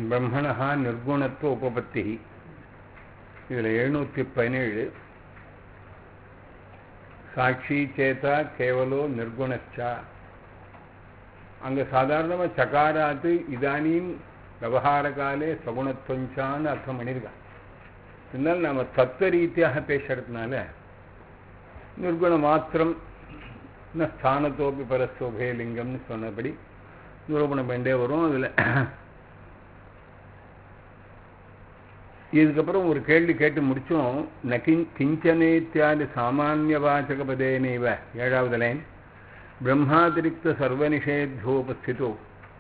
பிரம்மணா நிர்குணத்துவ உபபத்தி இதில் எழுநூற்றி பதினேழு சாட்சி சேதா கேவலோ நிர்குணச்சா அங்கே சாதாரணமாக சகாராத்து இதானியும் விவகாரகாலே சகுணத்துவஞ்சான்னு அர்த்தம் பண்ணியிருக்கான் இருந்தாலும் நம்ம தத்துவ ரீதியாக பேசுறதுனால நிர்குண மாத்திரம் ஸ்தானத்தோப்பி பரஸ்தோபே லிங்கம்னு சொன்னபடி நிரூபணம் பண்ணிட்டே வரும் அதில் இதுக்கப்புறம் ஒரு கேள்வி கேட்டு முடிச்சோம் நகிஞ் கிஞ்சனேத்தியாதி சாமானிய வாச்சக பதேனைவ ஏழாவது லைன் பிரம்மாதிரிக்த சர்வநிஷேத்தியோபஸ்திதோ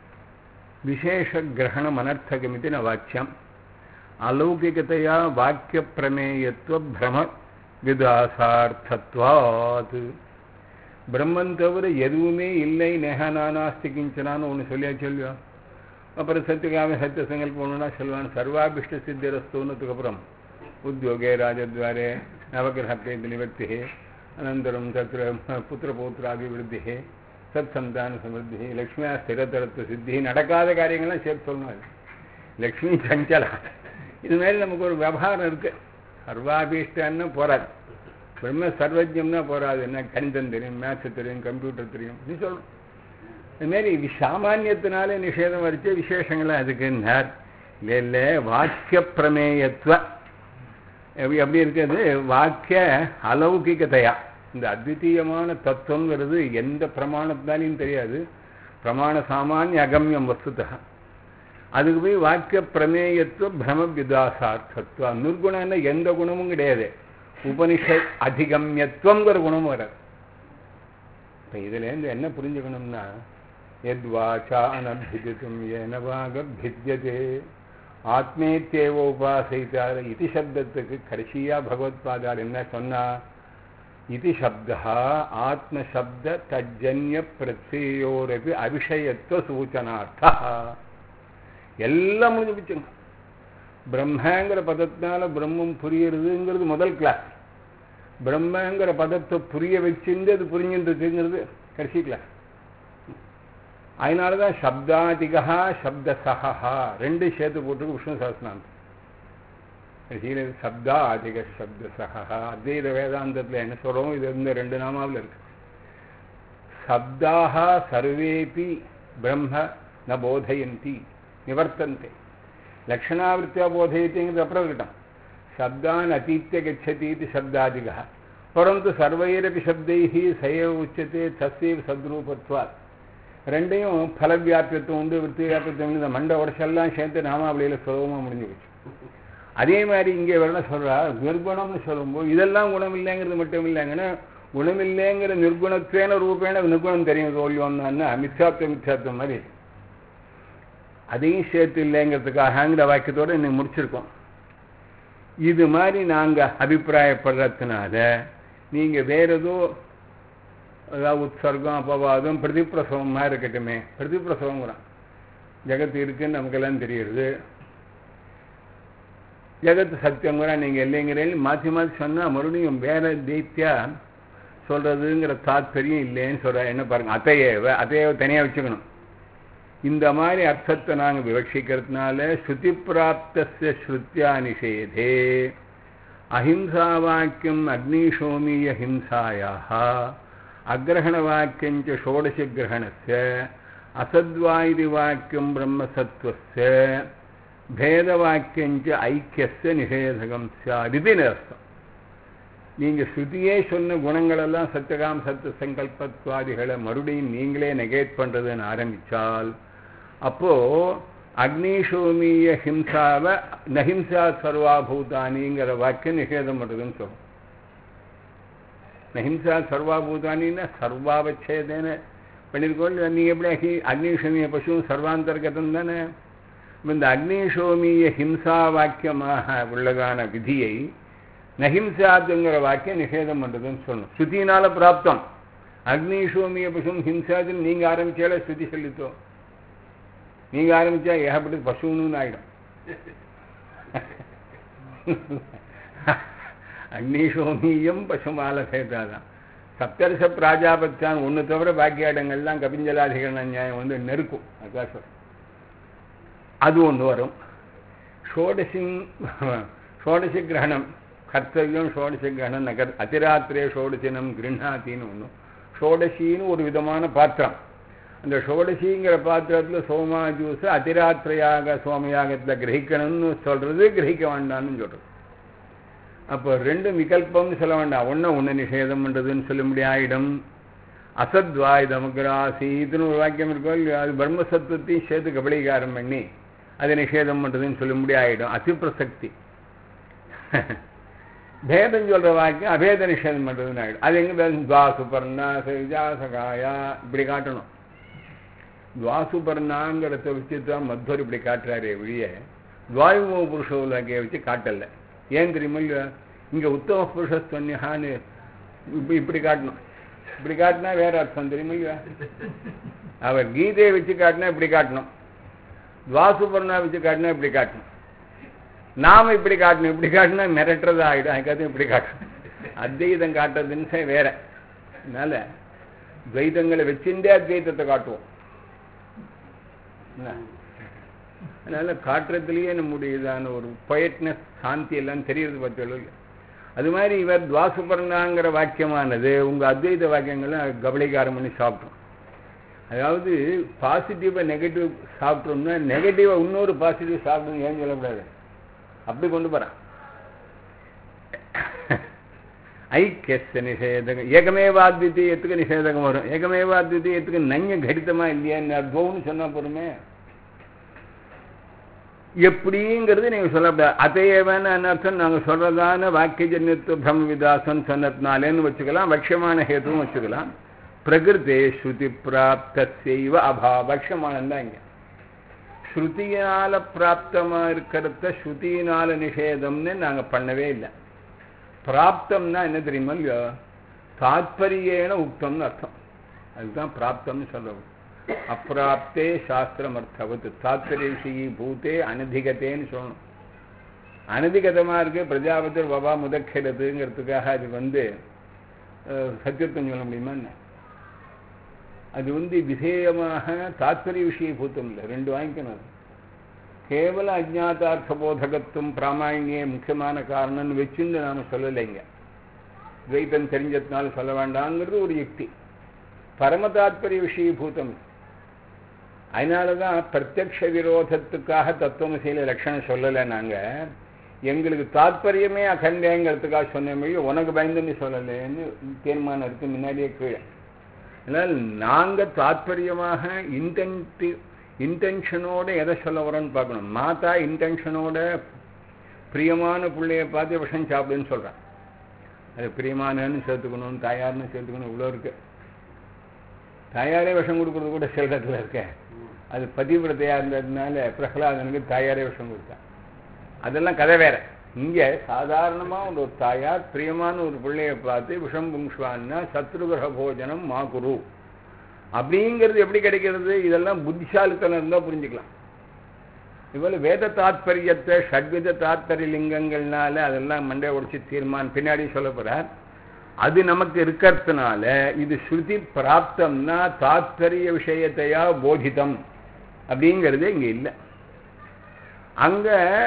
விசேஷ கிரகணம் அனர்த்தகமிதி ந வாக்கியம் அலௌகிகதையா வாக்கிய பிரமேயத்துவ பிரம விதாசார்த்தத்வாத் பிரம்மன் தவிர எதுவுமே இல்லை நேகநானாஸ்தி கிஞ்சனான்னு ஒன்று சொல்லியாச்சு இல்லையோ அப்புறம் சத்தியகாம சத்திய சங்கல்பம் ஒன்றுனா சொல்லுவான் சர்வாபிஷ்ட சித்திரஸ்தூனத்துக்கு அப்புறம் உத்தியோகே ராஜத்வாரே நவகிரகத்தை நிவர்த்தி அனந்தரம் தத்திர புத்திரபௌத்திராபிவிருத்தி சத் சந்தான சமிருத்தி லக்ஷ்மியா ஸ்திரதரத்து சித்தி நடக்காத காரியங்கள்லாம் சேர்த்து சொல்லணும் லக்ஷ்மி சஞ்சலா இது மாதிரி நமக்கு ஒரு விவகாரம் இருக்கு சர்வாபீஷ்டன்னு போராது பிரம்ம சர்வஜம்னா போராது என்ன கணிதம் தெரியும் மேத்ஸ் தெரியும் கம்ப்யூட்டர் தெரியும் நீ சொல்லணும் இதுமாரி இது சாமானியத்தினாலே நிஷேதம் வரைச்ச விசேஷங்களை அதுக்குன்னார் இல்லை இல்லை வாக்கிய பிரமேயத்துவ எப்படி எப்படி இருக்கிறது வாக்கிய அலௌகிகதையா இந்த அத்விதீயமான தத்துவங்கிறது எந்த பிரமாணத்தினாலையும் தெரியாது பிரமாண சாமானிய அகமியம் வஸ்துதா அதுக்கு போய் வாக்கிய பிரமேயத்துவ பிரம விதாசார்த்தத்துவ நிர்குணம்னா எந்த குணமும் கிடையாது உபனிஷத் அதிகமியத்துவங்கிற குணமும் வராது இப்போ இதுலேருந்து என்ன புரிஞ்சுக்கணும்னா எத்வாச்சா அனபிதித்தும் ஏனவாக பித்தியதே ஆத்மேத்தேவ உபாசித்தார் இது சப்தத்துக்கு கடைசியாக பகவத்பாதார் என்ன சொன்னா இது சப்தா ஆத்மசப்த தஜ்ஜன்ய பிரத்யோரபி அபிஷயத்துவ சூச்சனார்த்தா எல்லாம் முடிஞ்சு போச்சுங்க பிரம்மங்கிற பதத்தினால பிரம்மம் புரியுறதுங்கிறது முதல் கிளாஸ் பிரம்மங்கிற பதத்தை புரிய வச்சிருந்து அது புரிஞ்சுருக்குங்கிறது கடைசி கிளாஸ் அதனால தான் சப்தாதிகா சப்த சகா ரெண்டு சேர்த்து போட்டிருக்கு விஷ்ணு சஹஸ்நாந்தம் கடைசியில் சப்தா அதிக சப்த சகா அத்வைத வேதாந்தத்தில் என்ன சொல்கிறோம் இது இந்த ரெண்டு நாமாவில் இருக்கு சப்தாக சர்வேபி பிரம்ம ந போதயந்தி நிவர்த்தந்தே லக்ஷணாவிருத்தியா போதயத்திங்கிறது அப்புறம் இருக்கட்டும் शब्दान् अतीत्य गच्छति इति शब्दादिकः परन्तु सर्वैरपि शब्दैः स एव उच्यते तस्यैव சத்ரூபத்வாத் ரெண்டையும் பலவியாபியத்துவம் உண்டு விற்பி வியாபியத்துவம் இந்த மண்டை உடச்செல்லாம் சேர்த்து நாமாவளியில் சுலபமாக முடிஞ்சு போச்சு அதே மாதிரி இங்கே வரல சொல்கிறா நிர்குணம்னு சொல்லும்போது இதெல்லாம் குணம் இல்லைங்கிறது மட்டும் இல்லைங்கன்னா குணமில்லைங்கிற நிர்குணத்வேன ரூபேன நிர்குணம் தெரியும் தோல்வியோன்னா மித்யாத்வ மித்யாத்வம் மாதிரி அதையும் சேர்த்து இல்லைங்கிறதுக்காகங்கிற வாக்கியத்தோடு இன்னைக்கு முடிச்சிருக்கோம் இது மாதிரி நாங்கள் அபிப்பிராயப்படுறதுனால நீங்கள் வேற ஏதோ அதாவது உற்சர்க்கம் அபவாதம் பிரதிப்பிரசவம் மாதிரி இருக்கட்டுமே பிரதிப்பிரசவங்கிறான் ஜெகத்து இருக்குன்னு நமக்கெல்லாம் தெரியுது ஜெகத்து சத்தியங்கிற நீங்கள் இல்லைங்கிறேன்னு மாற்றி மாற்றி சொன்னால் மறுபடியும் வேற தீத்தியா சொல்கிறதுங்கிற தாத்பரியம் இல்லைன்னு சொல்கிற என்ன பாருங்கள் அத்தையேவ அத்தையேவ தனியாக வச்சுக்கணும் இந்த மாதிரி அர்த்தத்தை நாங்கள் விவட்சிக்கிறதுனால ஸ்ருதி பிராப்தஸ்ய ஸ்ருத்தியா நிஷேதே அஹிம்சா வாக்கியம் அக்னிஷோமீய ஹிம்சாயாக அக்ரஹணவாக்கியஞ்ச ஷோடச கிரகணஸ்ய அசத்வா இது வாக்கியம் பிரம்மசத்வஸ்ய பேதவாக்கியஞ்ச ஐக்கியஸ்ய நிஷேதகம் சாதிதி அர்த்தம் நீங்கள் ஸ்ருதியே சொன்ன குணங்களெல்லாம் சத்தியகாம் சத்து சங்கல்பத்வாதிகளை மறுபடியும் நீங்களே நெகேட் பண்ணுறதுன்னு ஆரம்பித்தால் அப்போது அக்னிஷோமிய ஹிம்சாவை நஹிம்சா சர்வாபூதானிங்கிற வாக்கியம் நிஷேதம் பண்ணுறதுன்னு சொல்லும் நஹிம்சா சர்வாபூதானின்னா சர்வாவச்சேதேன பண்ணியிருக்கோம் நீங்கள் எப்படி அகி அக்னிஷோமிய பசுவும் சர்வாந்தர்கதம் தானே இந்த அக்னிஷோமிய ஹிம்சா வாக்கியமாக உள்ளதான விதியை நஹிம்சாத்துங்கிற வாக்கியம் நிஷேதம் பண்ணுறதுன்னு சொல்லணும் ஸ்ருதினால பிராப்தம் அக்னிஷோமிய பசும் ஹிம்சாதுன்னு நீங்கள் ஆரம்பிச்சால ஸ்ருதி சொல்லித்தோம் நீங்கள் ஆரம்பித்தா ஏகப்பட்டு பசுன்னு ஆகிடும் அக்னிஷோமியம் பசுமால சேர்த்தாதான் சப்தர்ஷ பிராஜாபத்தியான் ஒன்று தவிர பாக்கிய இடங்கள்லாம் கபிஞ்சலாதிகரண நியாயம் வந்து நெருக்கும் அதுக்காக சொல்கிறேன் அது ஒன்று வரும் ஷோடசி ஷோடசி கிரகணம் கர்த்தவியம் ஷோடசி கிரகணம் நகர் அதிராத்திரே ஷோடசினம் கிருண்ணாத்தின்னு ஒன்று ஷோடசின்னு ஒரு விதமான பாத்திரம் அந்த ஷோடசிங்கிற பாத்திரத்தில் சோமா ஜூஸ் அதிராத்திரையாக சோமயாகத்தில் கிரகிக்கணும்னு சொல்றது கிரகிக்க வேண்டாம்னு சொல்றது அப்போ ரெண்டு விகல்பம்னு சொல்ல வேண்டாம் ஒன்று ஒன்று நிஷேதம் பண்ணுறதுன்னு சொல்ல முடியாயிடும் அசத்வாயுதமக்ராசீத்துன்னு ஒரு வாக்கியம் இருக்கோ இல்லையோ அது பிரம்மசத்துவத்தையும் சேர்த்து கபலீகாரம் பண்ணி அதை நிஷேதம் பண்ணுறதுன்னு சொல்ல முடியாயிடும் அதிப்பிரசக்தி பேதம் சொல்ற வாக்கியம் அபேத நிஷேதம் பண்ணுறதுன்னு ஆகிடும் அது எங்கே துவா சுபர்ணா சஜா சகாயா இப்படி காட்டணும் துவாசுபர்ணாங்கிறத வச்சு தான் மத்வர் இப்படி காட்டுறாரே ஒழிய துவாயுமோ புருஷ உலகையை வச்சு காட்டல ஏன் தெரியுமா இல்லையா இங்கே உத்தம புருஷஸ்தன்யான்னு இப்படி இப்படி காட்டணும் இப்படி காட்டினா வேற அர்த்தம் தெரியுமா இல்லையா அவர் கீதையை வச்சு காட்டினா இப்படி காட்டணும் துவாசுபர்ணா வச்சு காட்டினா இப்படி காட்டணும் நாம இப்படி காட்டணும் இப்படி காட்டினா மிரட்டுறது ஆகிடும் அதுக்காக இப்படி காட்டணும் அத்வைதம் காட்டுறதுன்னு வேற அதனால துவைதங்களை வச்சுட்டே அத்வைதத்தை காட்டுவோம் அதனால காட்டுறதுலயே நம்முடைய இதான ஒரு பொயட்னஸ் சாந்தி எல்லாம் தெரியறது பார்த்தோம் அது மாதிரி இவர் துவாசுபர்ணாங்கிற வாக்கியமானது உங்க அத்வைத வாக்கியங்கள்லாம் கபலீகாரம் பண்ணி சாப்பிட்டோம் அதாவது பாசிட்டிவா நெகட்டிவ் சாப்பிட்டோம்னா நெகட்டிவா இன்னொரு பாசிட்டிவ் சாப்பிடணும் ஏன் சொல்லக்கூடாது அப்படி கொண்டு போறான் ஐக்கியஸ்ய நிஷேதகம் ஏகமேவாத்வித்தீயத்துக்கு நிஷேதகம் வரும் ஏகமேவாத்வித்தீயத்துக்கு நஞ்ச கடிதமா இல்லையா அத்வம்னு சொன்னா போருமே எப்படிங்கிறது நீங்க சொல்லக்கூடாது அதையவன அனர்த்தம் நாங்க சொல்றதான வாக்கியஜன்யத்துவ பிரம்ம விதாசம் சொன்னதுனாலேன்னு வச்சுக்கலாம் பக்ஷமான ஹேதுவும் வச்சுக்கலாம் பிரகிருதே ஸ்ருதி பிராப்தசைவ அபா பக்ஷமானம் தான் இங்க ஸ்ருதியினால பிராப்தமா இருக்கிறத ஸ்ருதியினால நிஷேதம்னு நாங்க பண்ணவே இல்லை பிராப்தம்னா என்ன தெரியுமா இல்லையோ தாத்பரியேன உக்தம்னு அர்த்தம் அதுதான் பிராப்தம்னு சொல்றோம் அப்பிராப்தே சாஸ்திரம் அர்த்தவத்து தாத்பரிய விஷயி பூத்தே அனதிகத்தேன்னு சொல்லணும் அனதிகதமா இருக்கு பிரஜாபதி வபா முதக்கிறதுங்கிறதுக்காக அது வந்து சத்தியத்துவம் சொல்ல முடியுமா என்ன அது வந்து விதேயமாக தாத்பரிய விஷய பூத்தம் இல்லை ரெண்டு வாங்கிக்கணும் அது கேவல அஜாத்தார்த்த போதகத்துவம் பிராமாயணியே முக்கியமான காரணம்னு வச்சுன்னு நாம சொல்லலைங்க துவைத்தம் தெரிஞ்சதுனால சொல்ல வேண்டாங்கிறது ஒரு யுக்தி பரம தாத்பரிய விஷயபூதம் அதனாலதான் பிரத்யக்ஷ விரோதத்துக்காக தத்துவமசையில லட்சணம் சொல்லலை நாங்க எங்களுக்கு தாத்பரியமே அகண்டேங்கிறதுக்காக சொன்ன மொழி உனக்கு பயந்துன்னு சொல்லலைன்னு தீர்மானம் இருக்கு முன்னாடியே கீழே அதனால் நாங்க தாத்பரியமாக இன்டென்டிவ் இன்டென்ஷனோட எதை சொல்ல வரோன்னு பார்க்கணும் மாதா இன்டென்ஷனோட பிரியமான பிள்ளைய பார்த்து விஷம் சாப்பிடுன்னு சொல்றான் அது பிரியமானன்னு சேர்த்துக்கணும் தாயார்னு சேர்த்துக்கணும் இவ்வளோ இருக்கு தாயாரே விஷம் கொடுக்கறது கூட சில இடத்துல இருக்க அது பதிவிரதையா இருந்ததுனால பிரகலாதனுக்கு தாயாரே விஷம் கொடுத்தான் அதெல்லாம் கதை வேற இங்க சாதாரணமா ஒரு தாயார் பிரியமான ஒரு பிள்ளைய பார்த்து விஷம் புங்ஷ்வான்னா சத்ருகிரக போஜனம் மா குரு அப்படிங்கிறது எப்படி கிடைக்கிறது இதெல்லாம் புத்திசாலித்தனம் இருந்தால் புரிஞ்சுக்கலாம் இவ்வளவு வேத தாத்பரியத்தை ஷட்வித தாத்பரிய லிங்கங்கள்னால அதெல்லாம் மண்டை உடைச்சு தீர்மானம் பின்னாடி சொல்ல போறார் அது நமக்கு இருக்கிறதுனால இது ஸ்ருதி பிராப்தம்னா தாத்பரிய விஷயத்தையா போதிதம் அப்படிங்கிறது இங்க இல்லை அங்க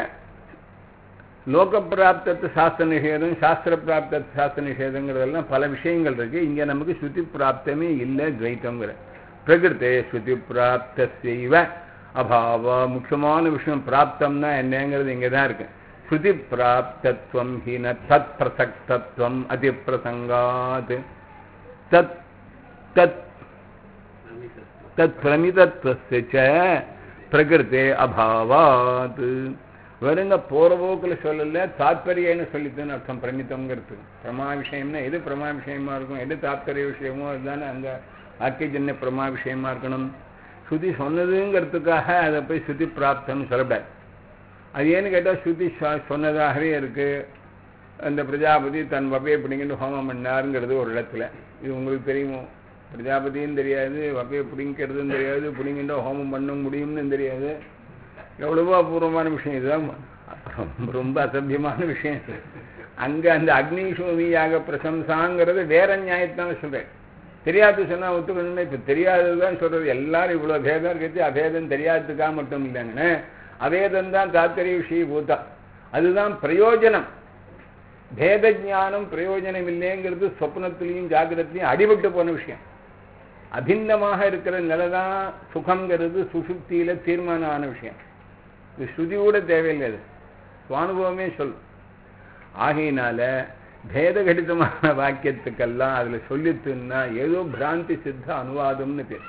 லோக பிராப்தத்து சாஸ்திர நிஷேதம் சாஸ்திர பிராப்தத்து சாஸ்திர நிஷேதங்கிறதெல்லாம் பல விஷயங்கள் இருக்கு இங்க நமக்கு ஸ்ருதி பிராப்தமே இல்லை துவைத்தங்கிற பிரகிருத்தே ஸ்ருதி பிராப்தசைவ அபாவ முக்கியமான விஷயம் பிராப்தம்னா என்னங்கிறது இங்கே தான் இருக்கு ஸ்ருதி பிராப்தத்வம் ஹீன தத் பிரசக்தத்வம் அதிப்பிரசங்காத் தத் தத் தத் பிரமிதத்வஸ்ய பிரகிருத்தே அபாவாத் வெறுங்க போற போக்கில் சொல்லல தாத்பரியன்னு சொல்லித்துன்னு அர்த்தம் பிரமித்தம்ங்கிறது பிரமா விஷயம்னா எது பிரமா விஷயமா இருக்கும் எது தாத்பரிய விஷயமோ அதுதானே அங்க ஆக்கியஜன்ய பிரமா விஷயமா இருக்கணும் ஸ்ருதி சொன்னதுங்கிறதுக்காக அதை போய் ஸ்ருதி பிராப்தம்னு சொல்லக்கூடாது அது ஏன்னு கேட்டால் ஸ்ருதி சொன்னதாகவே இருக்கு அந்த பிரஜாபதி தன் வகையை பிடிங்கிட்டு ஹோமம் பண்ணாருங்கிறது ஒரு இடத்துல இது உங்களுக்கு தெரியுமோ பிரஜாபதியும் தெரியாது வகையை பிடிங்கிறதும் தெரியாது பிடிங்கிட்ட ஹோமம் பண்ண முடியும்னு தெரியாது எவ்வளவோ அபூர்வமான விஷயம் இதுதான் ரொம்ப அசபியமான விஷயம் இது அங்க அந்த அக்னி சோமியாக பிரசம்சாங்கிறது வேற நியாயத்தான சொல்றேன் தெரியாது சொன்னா ஒத்துக்கணும்னா இப்ப தெரியாததுதான் சொல்றது எல்லாரும் இவ்வளவு பேதம் இருக்கிறது அபேதம் தெரியாததுக்காக மட்டும் இல்லைங்கன்னு அவேதம் தான் தாத்தரிய விஷயபூதம் அதுதான் பிரயோஜனம் பேத ஞானம் பிரயோஜனம் இல்லைங்கிறது சொப்னத்திலையும் ஜாகிரத்திலையும் அடிபட்டு போன விஷயம் அபிந்தமாக இருக்கிற நிலை தான் சுகங்கிறது சுசுப்தியில தீர்மானம் ஆன விஷயம் இது ஸ்ருதி கூட தேவையில்லை அது சுவானுபவமே சொல் ஆகையினால பேதகடிதமான வாக்கியத்துக்கெல்லாம் அதுல சொல்லித்துன்னா ஏதோ பிராந்தி சித்த அனுவாதம்னு பேர்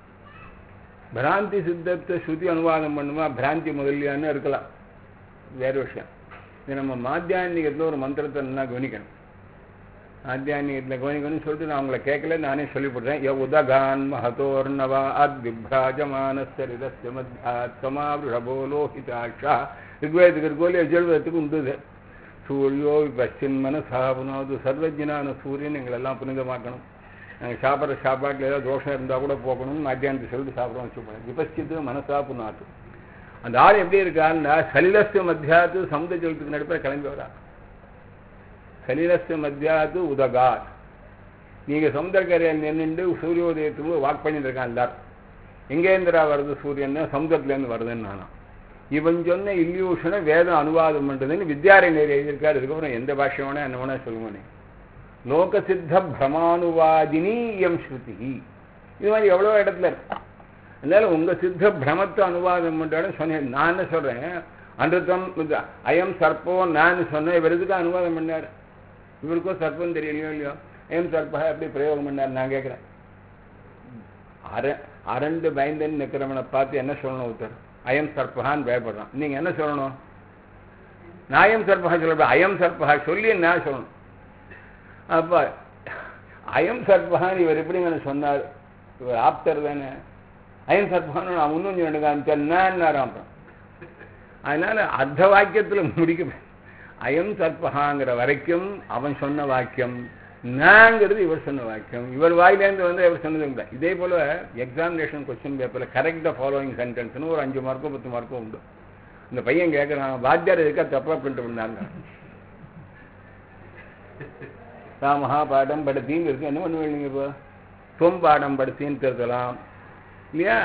பிராந்தி சித்தத்தை ஸ்ருதி அனுவாதம் பண்ணுமா பிராந்தி முதலியான்னு இருக்கலாம் வேற விஷயம் இது நம்ம மாத்தியானிகத்தில் ஒரு மந்திரத்தை நல்லா கவனிக்கணும் மாத்தியானிகத்தில் கவனிக்கணும்னு சொல்லிட்டு நான் உங்களை கேட்கல நானே சொல்லிவிடுறேன் ய உதகான் மகதோர்ணவா அத்விப்ராஜமானஸ்தரிதஸ்ய மத்தியாத்மாவிருஷபோ லோஹிதாட்சா ரிக்வேதத்துக்கு இருக்கோலி எஜுர்வேதத்துக்கு உண்டு இது. சூரியோ பச்சின் மனசா புனோது சர்வஜனான சூரியன் எங்களெல்லாம் புனிதமாக்கணும் நாங்கள் சாப்பிட்ற சாப்பாட்டில் ஏதாவது தோஷம் இருந்தால் கூட போகணும் மத்தியானத்தை சொல்லிட்டு சாப்பிட்றோம் வச்சுப்போம் விபஸ்தித்து மனசா புனாத்து அந்த ஆள் எப்படி இருக்காருன்னா சலிலஸ்ய மத்தியாத்து சமுத ஜலத்துக்கு நடுப்ப கிளம்பி வரா சலிலஸ்ய மத்தியாத்து உதகார் நீங்க சமுத்திரக்கரையில் நின்றுட்டு சூரியோதயத்துக்கு வாக் பண்ணிட்டு இருக்கான் எல்லாரும் எங்கேந்திரா வருது சூரியன் சமுத்திரத்துலேருந்து வருதுன்னு நானும் இவன் சொன்ன இல்யூஷனை வேதம் அனுவாதம் பண்றதுன்னு வித்யாரண்யர் எழுதியிருக்காரு இதுக்கப்புறம் எந்த பாஷை வேணா என்ன வேணா சொல்லுவானே லோகசித்த பிரமானுவாதினி எம் ஸ்ருதி இது மாதிரி எவ்வளோ இடத்துல இருக்கு அதனால உங்க சித்த பிரமத்தை அனுவாதம் பண்றாலும் சொன்னேன் நான் என்ன சொல்றேன் அன்றுத்தம் இது அயம் சர்ப்போ நான் சொன்னேன் இவர் எதுக்கு அனுவாதம் பண்ணார் இவருக்கும் சர்ப்பம் தெரியலையோ இல்லையோ அயம் சர்ப்பா எப்படி பிரயோகம் பண்ணார் நான் கேட்கிறேன் அர அரண்டு பயந்தன்னு நிற்கிறவனை பார்த்து என்ன சொல்லணும் ஒருத்தர் அயம் சர்ப்பகான்னு பயப்படுறான் நீங்க என்ன சொல்லணும் நாயம் சர்ப்பகா சொல்ல அயம் சர்ப்பகா சொல்லி என்ன சொல்லணும் அப்ப அயம் சர்ப்பகான் இவர் எப்படிங்க சொன்னார் இவர் ஆப்தர் தானே அயம் சர்ப்பகான் நான் முன்னூஞ்சு ரெண்டு காமிச்சார் அப்புறம் அதனால அர்த்த வாக்கியத்துல முடிக்க அயம் சர்ப்பகாங்கிற வரைக்கும் அவன் சொன்ன வாக்கியம் நாங்கிறது இவர் சொன்ன வாக்கியம் இவர் வாயிலேருந்து வந்து இவர் சொன்னது இல்லை இதே போல எக்ஸாமினேஷன் கொஸ்டின் பேப்பர்ல கரெக்ட் த ஃபாலோயிங் சென்டென்ஸ்னு ஒரு அஞ்சு மார்க்கோ பத்து மார்க்கோ உண்டு இந்த பையன் கேட்கறான் வாத்தியார் இருக்கா தப்பா பிரிண்ட் பண்ணாங்க ராமஹா பாடம் படுத்தின்னு இருக்கு என்ன பண்ணுவீங்க இப்போ தொம் பாடம் படுத்தின்னு திருத்தலாம் இல்லையா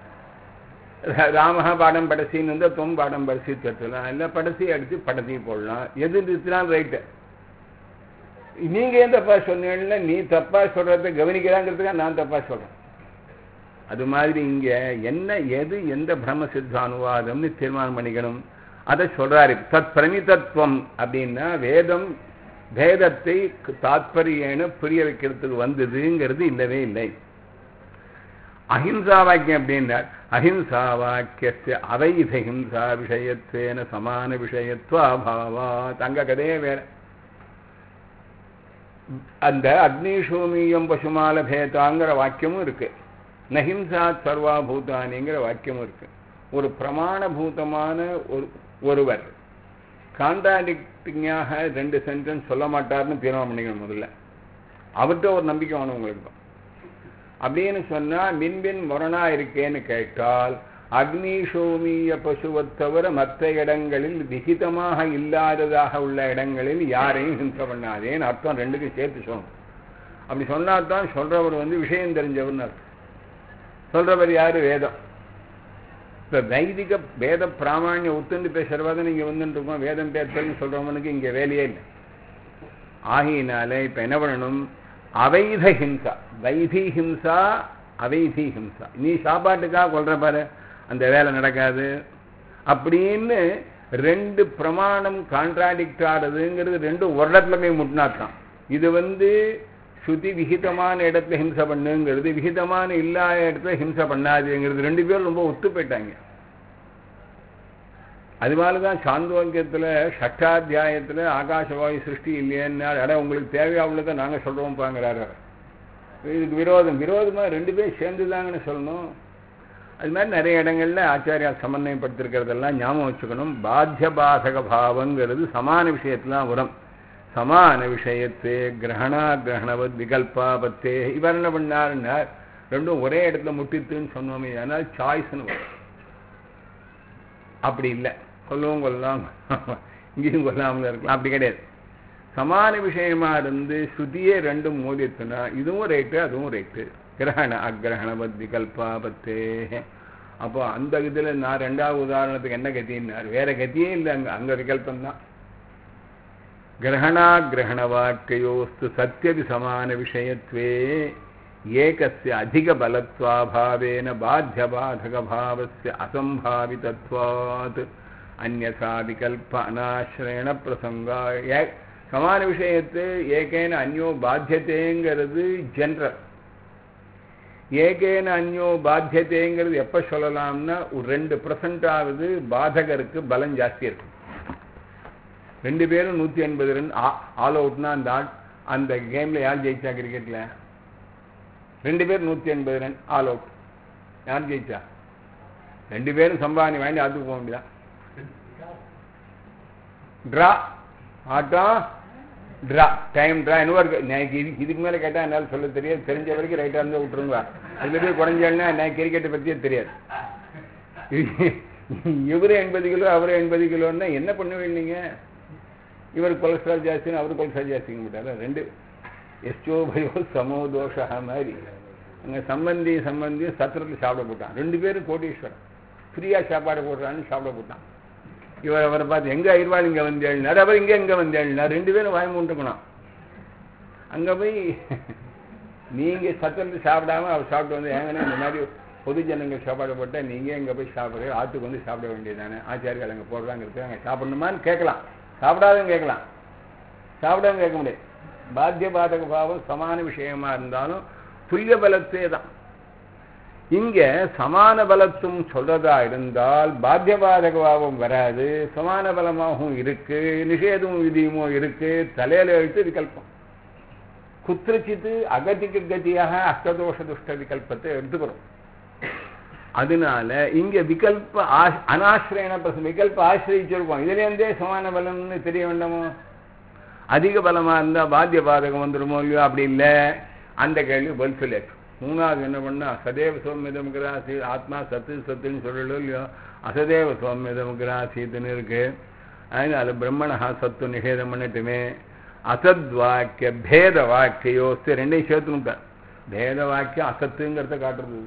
ராமஹா பாடம் படசின்னு வந்து தொம் பாடம் படசி திருத்தலாம் இல்லை படசி அடித்து படத்தி போடலாம் எது நிறுத்தினாலும் ரைட்டு நீங்க ஏன் தப்பா சொன்னீங்கல்ல நீ தப்பா சொல்றத கவனிக்கிறாங்கிறதுக்காக நான் தப்பா சொல்றேன் அது மாதிரி இங்க என்ன எது எந்த பிரம்ம சித்த அனுவாதம்னு தீர்மானம் பண்ணிக்கணும் அதை சொல்றாரு தத் பிரமிதத்துவம் அப்படின்னா வேதம் பேதத்தை தாத்பரியேன புரிய வைக்கிறதுக்கு வந்ததுங்கிறது இல்லவே இல்லை அஹிம்சா வாக்கியம் அப்படின்னா அஹிம்சா வாக்கிய அவைத ஹிம்சா விஷயத்வேன சமான விஷயத்துவ அபாவாத் அங்க கதையே வேற அந்த அக்னிஷூமியம் பசுமால பேதாங்கிற வாக்கியமும் இருக்கு நஹிம்சா சர்வா பூதானிங்கிற வாக்கியமும் இருக்கு ஒரு பிரமாணபூதமான ஒரு ஒருவர் கான்ட்ராடிக்டிங்காக ரெண்டு சென்டென்ஸ் சொல்ல மாட்டார்னு தீர்மானம் பண்ணிக்கணும் முதல்ல அவர்கிட்ட ஒரு நம்பிக்கை வேணும் உங்களுக்கு அப்படின்னு சொன்னா மின்பின் முரணா இருக்கேன்னு கேட்டால் அக்னிஷோமிய பசுவை தவிர மற்ற இடங்களில் விகிதமாக இல்லாததாக உள்ள இடங்களில் யாரையும் ஹிம்சை பண்ணாதேன்னு அர்த்தம் ரெண்டுக்கும் சேர்த்து சொல்லணும் அப்படி சொன்னாதான் சொல்றவர் வந்து விஷயம் தெரிஞ்சவர்னு அர்த்தம் சொல்றவர் யாரு வேதம் இப்ப வைதிக வேத பிராமணியம் ஒத்துண்டு பேசுறவாத நீங்க வந்துட்டு இருக்கோம் வேதம் பேசுறதுன்னு சொல்றவனுக்கு இங்க வேலையே இல்லை ஆகையினால இப்ப என்ன பண்ணணும் அவைத ஹிம்சா வைதி ஹிம்சா அவைதி ஹிம்சா நீ சாப்பாட்டுக்காக கொள்ற பாரு அந்த வேலை நடக்காது அப்படின்னு ரெண்டு பிரமாணம் கான்ட்ராடிக்ட் ஆடுறதுங்கிறது ரெண்டும் ஒரு இடத்துல போய் முட்டினாத்தான் இது வந்து ஸ்ருதி விகிதமான இடத்துல ஹிம்சை பண்ணுங்கிறது விகிதமான இல்லாத இடத்துல ஹிம்சை பண்ணாதுங்கிறது ரெண்டு பேரும் ரொம்ப ஒத்து போயிட்டாங்க அதுமாதிரி தான் சாந்தோக்கியத்தில் ஷட்டாத்தியாயத்தில் ஆகாசவாயு சிருஷ்டி இல்லையன்னா அட உங்களுக்கு தேவையா உள்ளதை நாங்கள் சொல்கிறோம் பாங்கிறாரு இதுக்கு விரோதம் விரோதமாக ரெண்டு பேரும் சேர்ந்து தாங்கன்னு சொல்லணும் அது மாதிரி நிறைய இடங்கள்ல ஆச்சாரியா சமன்வயப்படுத்திருக்கிறதெல்லாம் ஞாபகம் வச்சுக்கணும் பாத்திய பாதக பாவங்கிறது சமான விஷயத்துலாம் வரும் சமான விஷயத்தே கிரகணா கிரகணவத் விகல்பாபத்தே இவர் என்ன பண்ணாருன்னார் ரெண்டும் ஒரே இடத்துல முட்டித்துன்னு சொன்னோமே ஆனால் சாய்ஸ்னு வரும் அப்படி இல்லை கொல்லவும் கொல்லலாம் இங்கேயும் கொல்லாமல் இருக்கலாம் அப்படி கிடையாது சமான விஷயமா இருந்து ஸ்ருதியே ரெண்டும் மோதித்துனா இதுவும் ரைட்டு அதுவும் ரைட்டு கிரகண அக்கிரகணவத் விகல்பாபத்தே அப்போ அந்த இதில் நான் ரெண்டாவது உதாரணத்துக்கு என்ன கத்தின்னார் வேற கத்தியே இல்லை அங்கே அங்கே விகல்பம்தான் கிரகணாகிரகணவாக்கியோஸ்து சத்தியபி சமான விஷயத்வே ஏகஸ்ய அதிக பலத்வாபாவேன பாத்தியபாதகபாவஸ்ய அசம்பாவிதத்வாத் அந்யசா விகல்ப அனாசிரயண பிரசங்கா ஏ சமான விஷயத்து ஏகேன அந்யோ பாத்தியதேங்கிறது ஜென்ரல் ஏகேன அந்யோ பாத்தியதேங்கிறது எப்போ சொல்லலாம்னா ஒரு ரெண்டு பர்சன்ட் ஆகுது பாதகருக்கு பலம் ஜாஸ்தி இருக்கும் ரெண்டு பேரும் நூற்றி எண்பது ரன் ஆல் அவுட்னா அந்த ஆட் அந்த கேமில் யார் ஜெயிச்சா கிரிக்கெட்டில் ரெண்டு பேர் நூற்றி எண்பது ரன் ஆல் அவுட் யார் ஜெயிச்சா ரெண்டு பேரும் சம்பாதி வாங்கி ஆத்துக்கு போக முடியாது ட்ரா ஆட்டம் ட்ரா டைம் ட்ரா என்ன இருக்கு எனக்கு இது இதுக்கு மேலே கேட்டால் என்னால் சொல்ல தெரியாது தெரிஞ்ச வரைக்கும் ரைட்டாக இருந்தால் விட்டுருங்க இதில் போய் குறைஞ்சாலுன்னா எனக்கு கிரிக்கெட்டை பற்றியே தெரியாது இவரு எண்பது கிலோ அவரு எண்பது கிலோன்னா என்ன பண்ணுவீங்க நீங்கள் இவர் கொலஸ்ட்ரால் ஜாஸ்தின்னு அவர் கொலஸ்ட்ரால் ஜாஸ்திங்க மாட்டாரா ரெண்டு எஸ்டோ பயோ சமோ தோஷா மாதிரி அங்கே சம்பந்தி சம்பந்தி சத்திரத்தில் சாப்பிட போட்டான் ரெண்டு பேரும் கோடீஸ்வரன் ஃப்ரீயாக சாப்பாடு போடுறான்னு சாப்பிட போட்டான் இவர் அவரை பார்த்து எங்கே ஐர்வாள் இங்கே வந்து எழுதினார் அவர் இங்கே எங்கே வந்து எழுதினார் ரெண்டு பேரும் வாய் மூண்டுக்கணும் அங்கே போய் நீங்கள் சத்திரத்தில் சாப்பிடாம அவர் சாப்பிட்டு வந்து ஏங்கன்னா இந்த மாதிரி பொது ஜனங்கள் சாப்பாடு போட்டால் நீங்கள் எங்கே போய் சாப்பிட்றது ஆற்றுக்கு வந்து சாப்பிட வேண்டியதானே ஆச்சாரிகள் அங்கே போடுறாங்கிறது அங்கே சாப்பிடணுமான்னு கேட்கலாம் சாப்பிடாதுன்னு கேட்கலாம் சாப்பிடாம கேட்க முடியாது பாத்திய பாதக பாவம் சமான விஷயமா இருந்தாலும் துல்லிய பலத்தே தான் இங்க சமான பலத்தும் சொல்றதா இருந்தால் பாத்திய பாதக பாவம் வராது சமான பலமாகவும் இருக்கு நிஷேதமும் விதியுமோ இருக்கு தலையில எழுத்து விகல்பம் குத்திரச்சித்து அகதிக்கு கதியாக அஷ்டதோஷ துஷ்ட விகல்பத்தை எடுத்துக்கிறோம் அதனால இங்க விகல்ப அனாசிரியன விகல்ப ஆசிரியிருப்போம் இதுல இருந்தே சமான பலம்னு தெரிய வேண்டாமோ அதிக பலமா இருந்தா பாத்திய பாதகம் வந்துடுமோ இல்லையோ அப்படி இல்லை அந்த கேள்வி பதில் சொல்லியாச்சு மூணாவது என்ன பண்ணா சதேவ சோமியதமுகிராசி ஆத்மா சத்து சத்துன்னு சொல்லலும் இல்லையோ அசதேவ சோமியதமுகிராசித்துன்னு இருக்கு அதனால பிரம்மணா சத்து நிஷேதம் பண்ணட்டுமே அசத் வாக்கிய பேத வாக்கியோஸ்து ரெண்டையும் சேர்த்துனுட்டார் பேத வாக்கியம் அசத்துங்கிறத காட்டுறது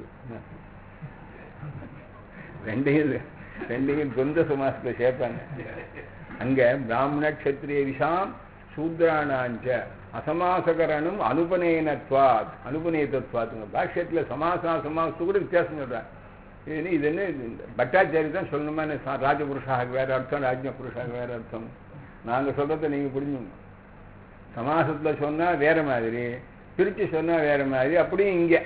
ரெண்டையும் ரெண்டையும் துவந்த சமாசத்தில் சேர்ப்பாங்க அங்க பிராமண கஷத்திரிய விஷாம் சூத்ரானாஞ்ச அசமாசகரனும் அனுபநேனத்வாத் அனுபநேதத்வாத்துங்க பாஷ்யத்தில் சமாசா சமாசத்து கூட வித்தியாசம் சொல்றாங்க இது இது என்ன பட்டாச்சாரி தான் சொல்லணுமா ராஜபுருஷாக வேற அர்த்தம் ராஜ்ய புருஷாக வேற அர்த்தம் நாங்கள் சொல்றதை நீங்க புரிஞ்சுங்க சமாசத்தில் சொன்னா வேற மாதிரி பிரிச்சு சொன்னா வேற மாதிரி அப்படியும் இங்க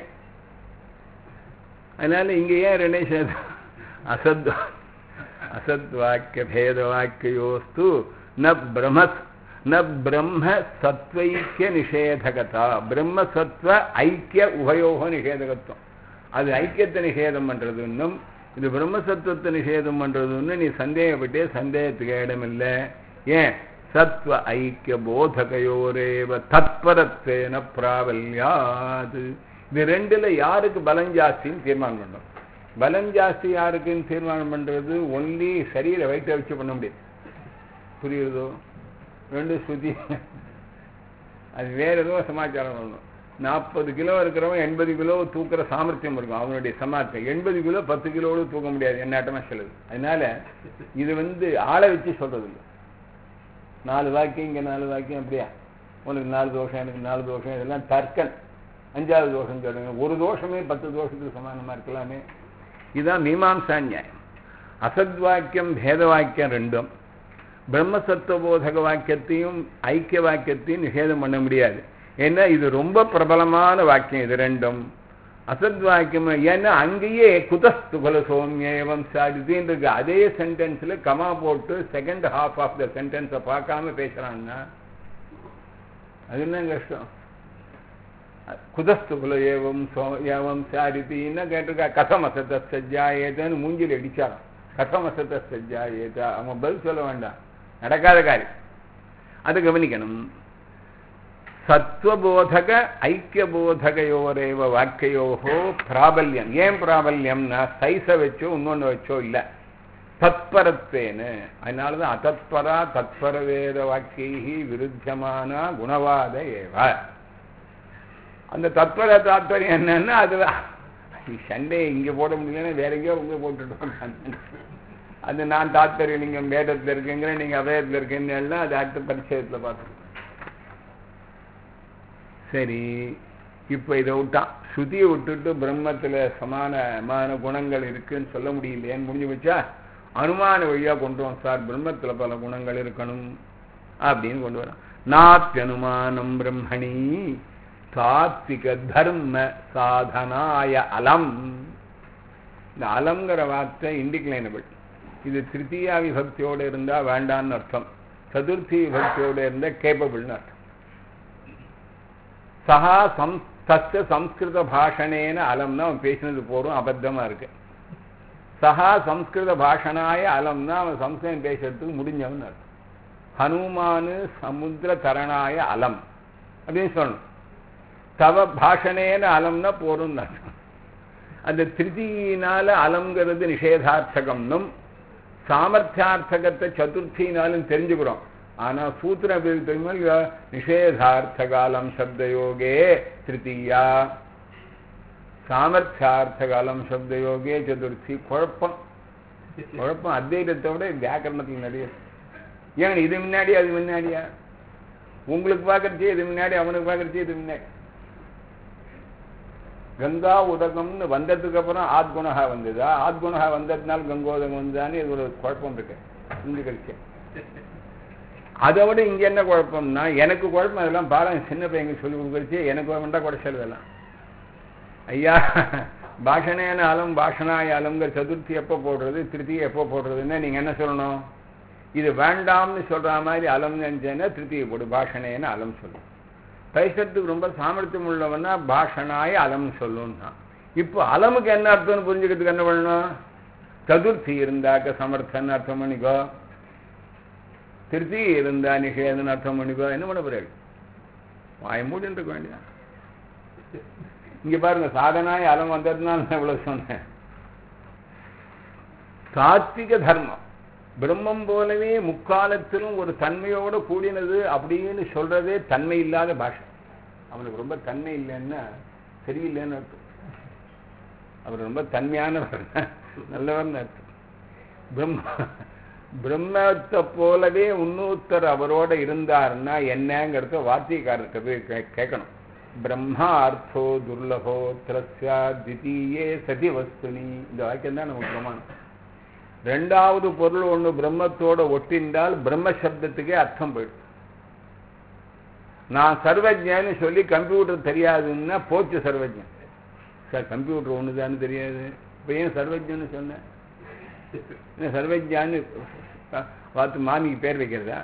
அதனால இங்க ஏன் ரெண்டே சேர்த்து அசத் அசத் வாக்கிய பேத வாக்கியோஸ்து ந பிரமஸ் ந பிரம்ம சத்வைக்கிய நிஷேதகதா பிரம்ம சத்வ ஐக்கிய உபயோக நிஷேதகத்துவம் அது ஐக்கியத்தை நிஷேதம் பண்றது இன்னும் இது பிரம்மசத்துவத்தை நிஷேதம் பண்றதுன்னு நீ சந்தேகப்பட்டே சந்தேகத்துக்கு இடமில்லை ஏன் சத்வ ஐக்கிய போதகையோரேவ தத்பரத்வேன பிராவல்யாது இது ரெண்டுல யாருக்கு பலம் ஜாஸ்தின்னு தீர்மானம் பண்ணணும் பலம் ஜாஸ்தி யாருக்குன்னு தீர்மானம் பண்றது ஒன்லி சரீர வயிற்றை வச்சு பண்ண முடியாது புரியுறதோ ரெண்டு ஸ்ருதி அது வேற ஏதோ சமாச்சாரம் பண்ணணும் நாற்பது கிலோ இருக்கிறவன் எண்பது கிலோ தூக்குற சாமர்த்தியம் இருக்கும் அவனுடைய சமார்த்தியம் எண்பது கிலோ பத்து கிலோடு தூக்க முடியாது என்னாட்டமா சொல்லுது அதனால இது வந்து ஆளை வச்சு சொல்றது இல்லை நாலு வாக்கியம் இங்க நாலு வாக்கியம் அப்படியா உனக்கு நாலு தோஷம் எனக்கு நாலு தோஷம் இதெல்லாம் தர்க்கன் அஞ்சாவது தோஷம் சொல்லுங்க ஒரு தோஷமே பத்து தோஷத்துக்கு சமானமா இருக்கலாமே இதுதான் மீமாம்சா நியாயம் அசத் வாக்கியம் பேத வாக்கியம் ரெண்டும் பிரம்மசத்துவபோதக வாக்கியத்தையும் ஐக்கிய வாக்கியத்தையும் நிஷேதம் பண்ண முடியாது ஏன்னா இது ரொம்ப பிரபலமான வாக்கியம் இது ரெண்டும் அசத் வாக்கியம் ஏன்னா அங்கேயே குதஸ்து குல சோமியம் சாதிதுன்னு இருக்கு அதே சென்டென்ஸ்ல கமா போட்டு செகண்ட் ஹாஃப் ஆஃப் த சென்டென்ஸை பார்க்காம பேசுறான்னா அது என்ன கஷ்டம் குதஸ்து குல ஏவம் சோ ஏவம் சாரித்தின்னு கேட்டிருக்கா கதம் அசத்த சஜ்ஜாயேதன்னு மூஞ்சில் அடிச்சாராம் கதம் அசத்த சஜ்ஜாயேதா அவன் பதில் சொல்ல வேண்டாம் நடக்காத காரியம் அதை கவனிக்கணும் சத்வபோதக ஐக்கியபோதகையோரேவ வாக்கியோகோ பிராபல்யம் ஏன் பிராபல்யம்னா சைஸை வச்சோ இன்னொன்று வச்சோ இல்லை தத்பரத்வேனு அதனாலதான் அதத்பரா தத்பர வேத வாக்கியை விருத்தமான குணவாத ஏவ அந்த தத்பர தாத்பரியம் என்னன்னா அது சண்டே இங்கே போட முடியலன்னா வேற எங்கேயோ உங்க போட்டுட்டோம் அது நான் தாத்பரியலிங்கம் வேதத்தில் இருக்குங்கிறேன் நீங்கள் அபயத்தில் இருக்கீங்கன்னா அது அடுத்த பரிச்சயத்தில் பார்த்து சரி இப்போ இதை விட்டான் ஸ்ருதியை விட்டுட்டு பிரம்மத்தில் சமானமான குணங்கள் இருக்குன்னு சொல்ல முடியலையேன்னு முடிஞ்சு வச்சா அனுமான வழியாக கொண்டு வரோம் சார் பிரம்மத்தில் பல குணங்கள் இருக்கணும் அப்படின்னு கொண்டு வரோம் நாத்தியனுமானம் பிரம்மணி சாத்விக தர்ம சாதனாய அலம் இந்த அலங்கிற வார்த்தை இண்டிக்ளைனபிள் இது திருத்தீயா விபக்தியோடு இருந்தால் வேண்டான்னு அர்த்தம் சதுர்த்தி விபக்தியோடு இருந்தால் கேப்பபிள்னு அர்த்தம் சஹா சம் தஸ்ய சம்ஸ்கிருத பாஷணேன அலம்னா அவன் பேசினது போறோம் அபத்தமா இருக்கு சஹா சம்ஸ்கிருத பாஷனாய அலம்னா அவன் சம்ஸ்கிருதம் பேசுறதுக்கு முடிஞ்சவன் அர்த்தம் ஹனுமானு சமுத்திர தரணாய அலம் அப்படின்னு சொல்லணும் தவ பாஷணேன அலம்னா போறோம்னு அர்த்தம் அந்த திருதியினால அலம்ங்கிறது நிஷேதார்த்தகம்னும் சாமர்த்தியார்த்தகத்தை சதுர்த்தினாலும் தெரிஞ்சுக்கிறோம் ஆனா சூத்திரம் எப்படி தெரியுமா இல்லையா நிஷேதார்த்த காலம் சப்தயோகே திருத்தீயா சாமர்த்தியார்த்த காலம் சப்தயோகே சதுர்த்தி குழப்பம் குழப்பம் அத்வைதத்தை விட வியாக்கரணத்தில் நிறைய ஏன் இது முன்னாடி அது முன்னாடியா உங்களுக்கு பார்க்கறச்சே இது முன்னாடி அவனுக்கு பார்க்கறச்சே இது முன்னாடி கங்கா உதகம்னு வந்ததுக்கு அப்புறம் ஆத்குணகா வந்ததா ஆத்குணகா வந்ததுனால கங்கோதகம் வந்ததான்னு இது ஒரு குழப்பம் இருக்கு இந்து கழிச்சு அதை விட இங்க என்ன குழப்பம்னா எனக்கு குழப்பம் அதெல்லாம் பாடம் சின்ன பையங்க சொல்லி கொடுக்கறச்சு எனக்கு வேண்டாம் குடைச்சல் இதெல்லாம் ஐயா பாஷணேன அலம் பாஷணாய அலம்ங்கிற சதுர்த்தி எப்போ போடுறது திருத்தி எப்போ போடுறதுன்னா நீங்க என்ன சொல்லணும் இது வேண்டாம்னு சொல்ற மாதிரி அலம் நினைச்சேன்னா திருத்தியை போடு பாஷணேன அலம் சொல்லணும் பேசுறதுக்கு ரொம்ப சாமர்த்தியம் உள்ளவன்னா பாஷனாய அலம் சொல்லுன்னா இப்போ அலமுக்கு என்ன அர்த்தம்னு புரிஞ்சுக்கிறதுக்கு என்ன பண்ணணும் சதுர்த்தி இருந்தாக்க சமர்த்தன் அர்த்தம் பண்ணிக்கோ திருத்தி இருந்தா நிஷேதன் அர்த்தம் பண்ணிக்கோ என்ன பண்ண போறாரு வாய மூடின்னு இருக்க வேண்டியதான் இங்க பாருங்க சாதனாய் அலம் வந்ததுனால நான் இவ்வளவு சொன்னேன் சாத்விக தர்மம் பிரம்மம் போலவே முக்காலத்திலும் ஒரு தன்மையோட கூடினது அப்படின்னு சொல்றதே தன்மை இல்லாத பாஷை அவனுக்கு ரொம்ப தன்மை இல்லைன்னா சரியில்லைன்னு அர்த்தம் அவர் ரொம்ப தன்மையானவர் நல்லவர்னு அர்த்தம் பிரம்ம பிரம்மத்தை போலவே இன்னொருத்தர் அவரோட இருந்தாருன்னா என்னங்கிறத வார்த்தைக்காரர்கிட்ட போய் கே- கேட்கணும் பிரம்மா அர்த்தோ துர்லபோ திரஸ்யா தித்தீயே சதி வஸ்துனி இந்த வாக்கியம் தான் நமக்கு பிரமாணம் ரெண்டாவது பொருள் ஒண்ணு பிரம்மத்தோட ஒட்டிண்டால் பிரம்ம சப்தத்துக்கே அர்த்தம் போயிடும் நான் சர்வஜன்னு சொல்லி கம்ப்யூட்டர் தெரியாதுன்னா போச்சு சர்வஜன் சார் கம்ப்யூட்டர் ஒண்ணுதான்னு தெரியாது இப்போ ஏன் சர்வஜன்னு சொன்னேன் என்ன சர்வஜான்னு பார்த்து மாமிக்கு பேர் வைக்கிறதா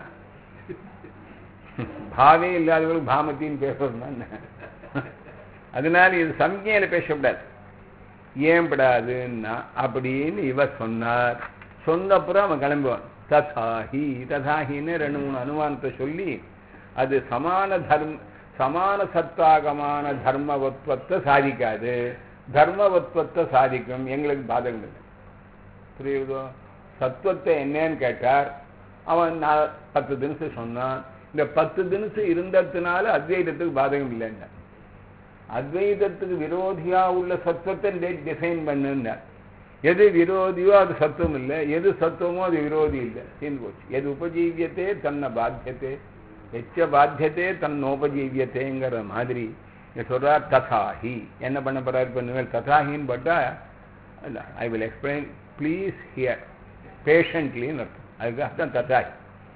பாவே இல்லாதவங்களுக்கு பாமத்தின்னு பேர் வரணும் அதனால இது சம்ஞையில பேசக்கூடாது ஏன் படாதுன்னா அப்படின்னு இவ சொன்னார் சொன்னப்புறம் அவன் கிளம்புவான் ததாஹி ததாஹின்னு ரெண்டு மூணு அனுமானத்தை சொல்லி அது சமான தர்ம சமான சத்தாகமான தர்மவத்வத்தை சாதிக்காது தர்மவத்வத்தை சாதிக்கும் எங்களுக்கு பாதகம் இல்லை புரியுதோ சத்துவத்தை என்னன்னு கேட்டார் அவன் நான் பத்து தினசு சொன்னான் இந்த பத்து தினசு இருந்ததுனால அத்வைதத்துக்கு பாதகம் இல்லைன்னா அத்வைதத்துக்கு விரோதியா உள்ள சத்துவத்தை டிஃபைன் பண்ணுன்னார் எது விரோதியோ அது சத்துவம் இல்லை எது சத்துவமோ அது விரோதி இல்லை தீர்ந்து போச்சு எது உபஜீவியத்தே தன்னை பாத்தியத்தே எச்ச பாத்தியத்தே தன்னோபஜீவியத்தேங்கிற மாதிரி இங்க சொல்றார் ததாஹி என்ன பண்ண போறாரு பண்ணுவேன் ததாஹின்னு பட்டா I will explain please here பேஷண்ட்லின்னு அர்த்தம் அதுக்காக தான் ததாஹி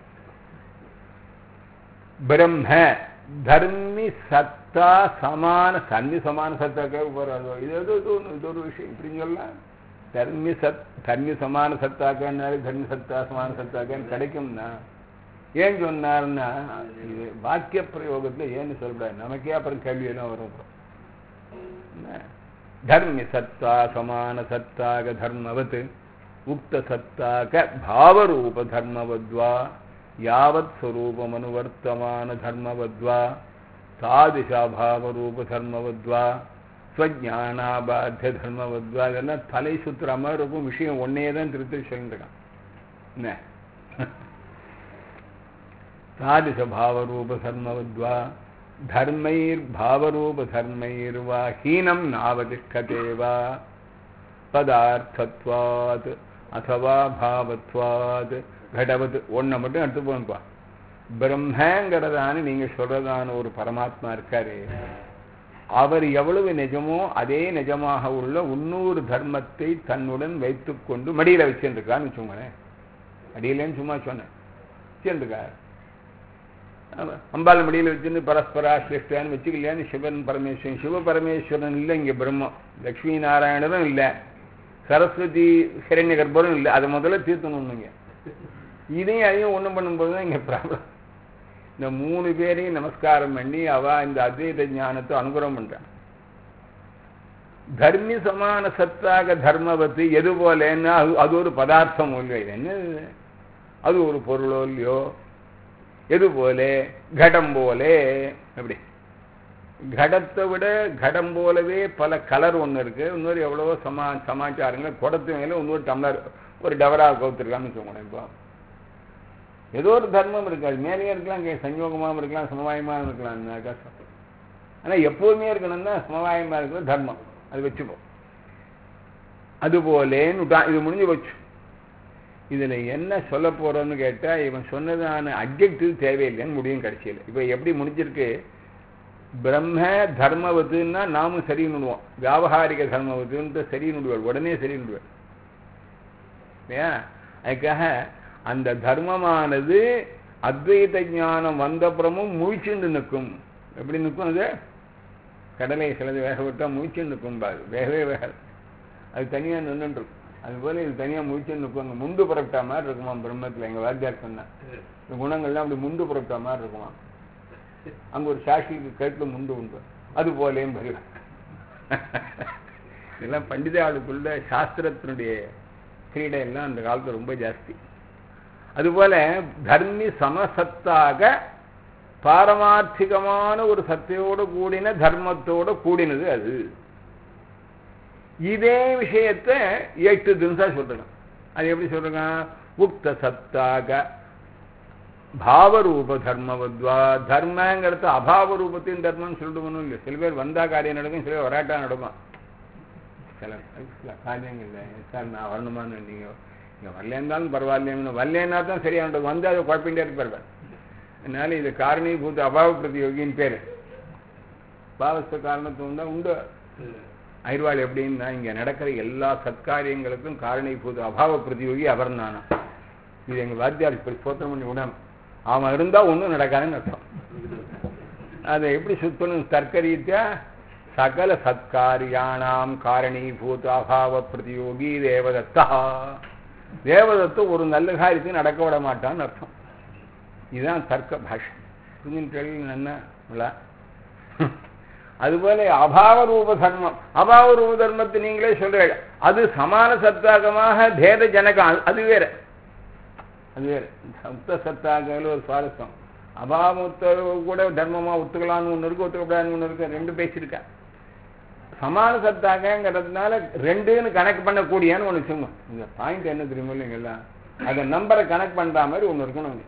பிரம்ம தர்மி சத்தா சமான தர்மி சமான சத்தா கேட்க போறாதோ இது ஏதோ இது ஒன்று இது ஒரு விஷயம் இப்படி சொல்லலாம் தர்மி சத் தர்மி சமான சத்தாக்கன்னாரு தர்மி சத்தா சமான சத்தாக்கன்னு கிடைக்கும்னா ஏன் சொன்னார்னா இது வாக்கிய பிரயோகத்தில் ஏன்னு சொல்லக்கூடாது நமக்கே அப்புறம் கேள்வி எல்லாம் வரும் அப்புறம். என்ன? தர்மி சத்தா சமான சத்தாக தர்மவத் உக்த சத்தாக பாவரூப தர்மவத்வா யாவத் ஸ்வரூபமனுவர்த்தமான தர்மவத்வா தாதிஷாபாவரூப தர்மவத்வா ஸ்வஜானாபாத்திய தர்மவத்வா இதெல்லாம் தலை சுத்துற மாதிரி இருக்கும் விஷயம் ஒன்னே தான் திருத்தி சொல்லிருக்கான் என்ன தாதிஷபாவரூப தர்மவத்வா தர்மைர் பாவரூப தர்மைர் வா ஹீனம் நாவதிஷ்டதே வா பதார்த்தத்வாத் அதுவா பாவத்வாத் கடவத் ஒன்றை மட்டும் எடுத்து போங்கப்பா பிரம்மங்கிறதான நீங்க சொல்றதான ஒரு பரமாத்மா இருக்காரு அவர் எவ்வளவு நிஜமோ அதே நிஜமாக உள்ள இன்னொரு தர்மத்தை தன்னுடன் வைத்துக்கொண்டு மடியில வச்சுருக்கான்னு வச்சுக்கோங்களேன் அடியிலேன்னு சும்மா சொன்னேன் வச்சுருக்கார் அம்பாள் மடியில் வச்சுருந்து பரஸ்பரா சிருஷ்டான்னு வச்சுக்கலையான்னு சிவன் பரமேஸ்வரன் சிவ பரமேஸ்வரன் இல்லை இங்கே பிரம்மம் லக்ஷ்மி நாராயணரும் இல்லை சரஸ்வதி ஹிரண்ய கர்ப்பரும் இல்லை அதை முதல்ல தீர்த்தணுங்க இதையும் அதையும் ஒன்றும் பண்ணும்போது தான் இங்கே ப்ராப்ளம் இந்த மூணு பேரையும் நமஸ்காரம் பண்ணி அவ இந்த அத்வைத ஞானத்தை அனுகிரகம் பண்றான் தர்மி சமான சத்தாக தர்மவத்து எது போலன்னா அது அது ஒரு பதார்த்தம் இல்லையோ இது என்ன அது ஒரு பொருளோ இல்லையோ எது போல கடம் போலே எப்படி கடத்தை விட கடம் போலவே பல கலர் ஒன்று இருக்கு இன்னொரு எவ்வளவோ சமா சமாச்சாரங்கள் குடத்து மேல இன்னொரு டம்ளர் ஒரு டவரா கவுத்துருக்கான்னு வச்சுக்கோங்க இப்போ ஏதோ ஒரு தர்மம் இருக்கு அது மேலேயே இருக்கலாம் இங்கே சஞ்சோகமாகவும் இருக்கலாம் சமவாயமாக இருக்கலாம் ஆகாசம் ஆனால் எப்போதுமே இருக்கணும்னா சமவாயமாக இருக்கிற தர்மம் அது வச்சுப்போம் அதுபோலேன்னு இது முடிஞ்சு வச்சு இதில் என்ன சொல்ல போகிறோன்னு கேட்டால் இவன் சொன்னதான அப்ஜெக்டிவ் தேவையில்லைன்னு முடியும் கடைசியில் இப்போ எப்படி முடிஞ்சிருக்கு பிரம்ம தர்மவத்துன்னா நாமும் சரி நுடுவோம் வியாபகாரிக தர்மவத்துன்ட்டு சரி நுடுவார் உடனே சரி நுடுவார் இல்லையா அதுக்காக அந்த தர்மமானது அத்வைத ஞானம் வந்தப்புறமும் முழிச்சுண்டு நிற்கும் எப்படி நிற்கும் அது கடலை சிலது வேக விட்டால் முழிச்சுண்டு நிற்கும் பாரு வேகவே வேக அது தனியாக நின்றுருக்கும் அது போல இது தனியாக முழிச்சுன்னு நிற்கும் அங்கே முண்டு புறப்பட்டா மாதிரி இருக்குமா பிரம்மத்தில் எங்கள் வாத்தியார் சொன்னேன் இந்த குணங்கள்லாம் அப்படி முண்டு புறப்பட்டா மாதிரி இருக்குமா அங்கே ஒரு சாட்சிக்கு கழுத்தில் முண்டு உண்டு அது போலேயும் பரிவா இதெல்லாம் பண்டித ஆளுக்குள்ள சாஸ்திரத்தினுடைய கிரீடை எல்லாம் அந்த காலத்தில் ரொம்ப ஜாஸ்தி அதுபோல தர்மி சமசத்தாக பாரமார்த்திகமான ஒரு சத்தையோடு கூடின தர்மத்தோட கூடினது அது இதே விஷயத்த எட்டு தினசா சொல்றேன் அது எப்படி சொல்றேங்க உக்த சத்தாக பாவரூப தர்மவத்வா தர்மங்கிறது அபாவ ரூபத்தையும் தர்மம்னு சொல்லிட்டு ஒன்றும் இல்லை சில பேர் வந்தா காரியம் நடக்கும் சில பேர் வராட்டா நடக்கும் சில சில காரியங்கள் இல்லை சார் நான் வரணுமான்னு நீங்கள் இங்கே வரலேன்னாலும் பரவாயில்லைன்னு வரலேன்னா தான் சரியா நடக்கும் வந்து அதை குழப்பிகிட்டே இருப்பார் அதனால இது காரணீபூத அபாவ பிரதியோகின்னு பேர் பாவஸ்த காரணத்துவம் தான் உண்டு ஐர்வாள் எப்படின்னா இங்கே நடக்கிற எல்லா சத்காரியங்களுக்கும் காரணிபூத அபாவ பிரதியோகி அவர் நானா இது எங்கள் வாத்தியார் இப்படி ஸ்தோத்திரம் பண்ணி விடணும் அவன் இருந்தால் ஒன்றும் நடக்காதுன்னு அர்த்தம் அதை எப்படி சுத்தணும் தர்க்கரீத்தியா சகல சத்காரியானாம் காரணீபூத அபாவ பிரதியோகி தேவதத்தா தேவதத்தை ஒரு நல்ல காரியத்தையும் நடக்க விட மாட்டான்னு அர்த்தம் இதுதான் தர்க்க பாஷை புரிஞ்சுட்டு என்ன அதுபோல அபாவ ரூப தர்மம் அபாவ ரூப தர்மத்தை நீங்களே சொல்றீங்க அது சமான சத்தாகமாக பேத ஜனகம் அது வேற அது வேற சப்த சத்தாக ஒரு சுவாரஸ்யம் அபாவத்தை கூட தர்மமா ஒத்துக்கலாம்னு ஒன்று இருக்கு ஒத்துக்கப்படாதுன்னு ஒன்று இருக்கு ரெண்டு பேசியிருக்கேன் சமான சத்தாகங்கிறதுனால ரெண்டுன்னு கணக்கு பண்ணக்கூடியன்னு ஒன்று வச்சுங்க இந்த பாயிண்ட் என்ன தெரியுமா இல்லைங்களா அதை நம்பரை கணக்கு பண்ற மாதிரி ஒன்று இருக்கணும்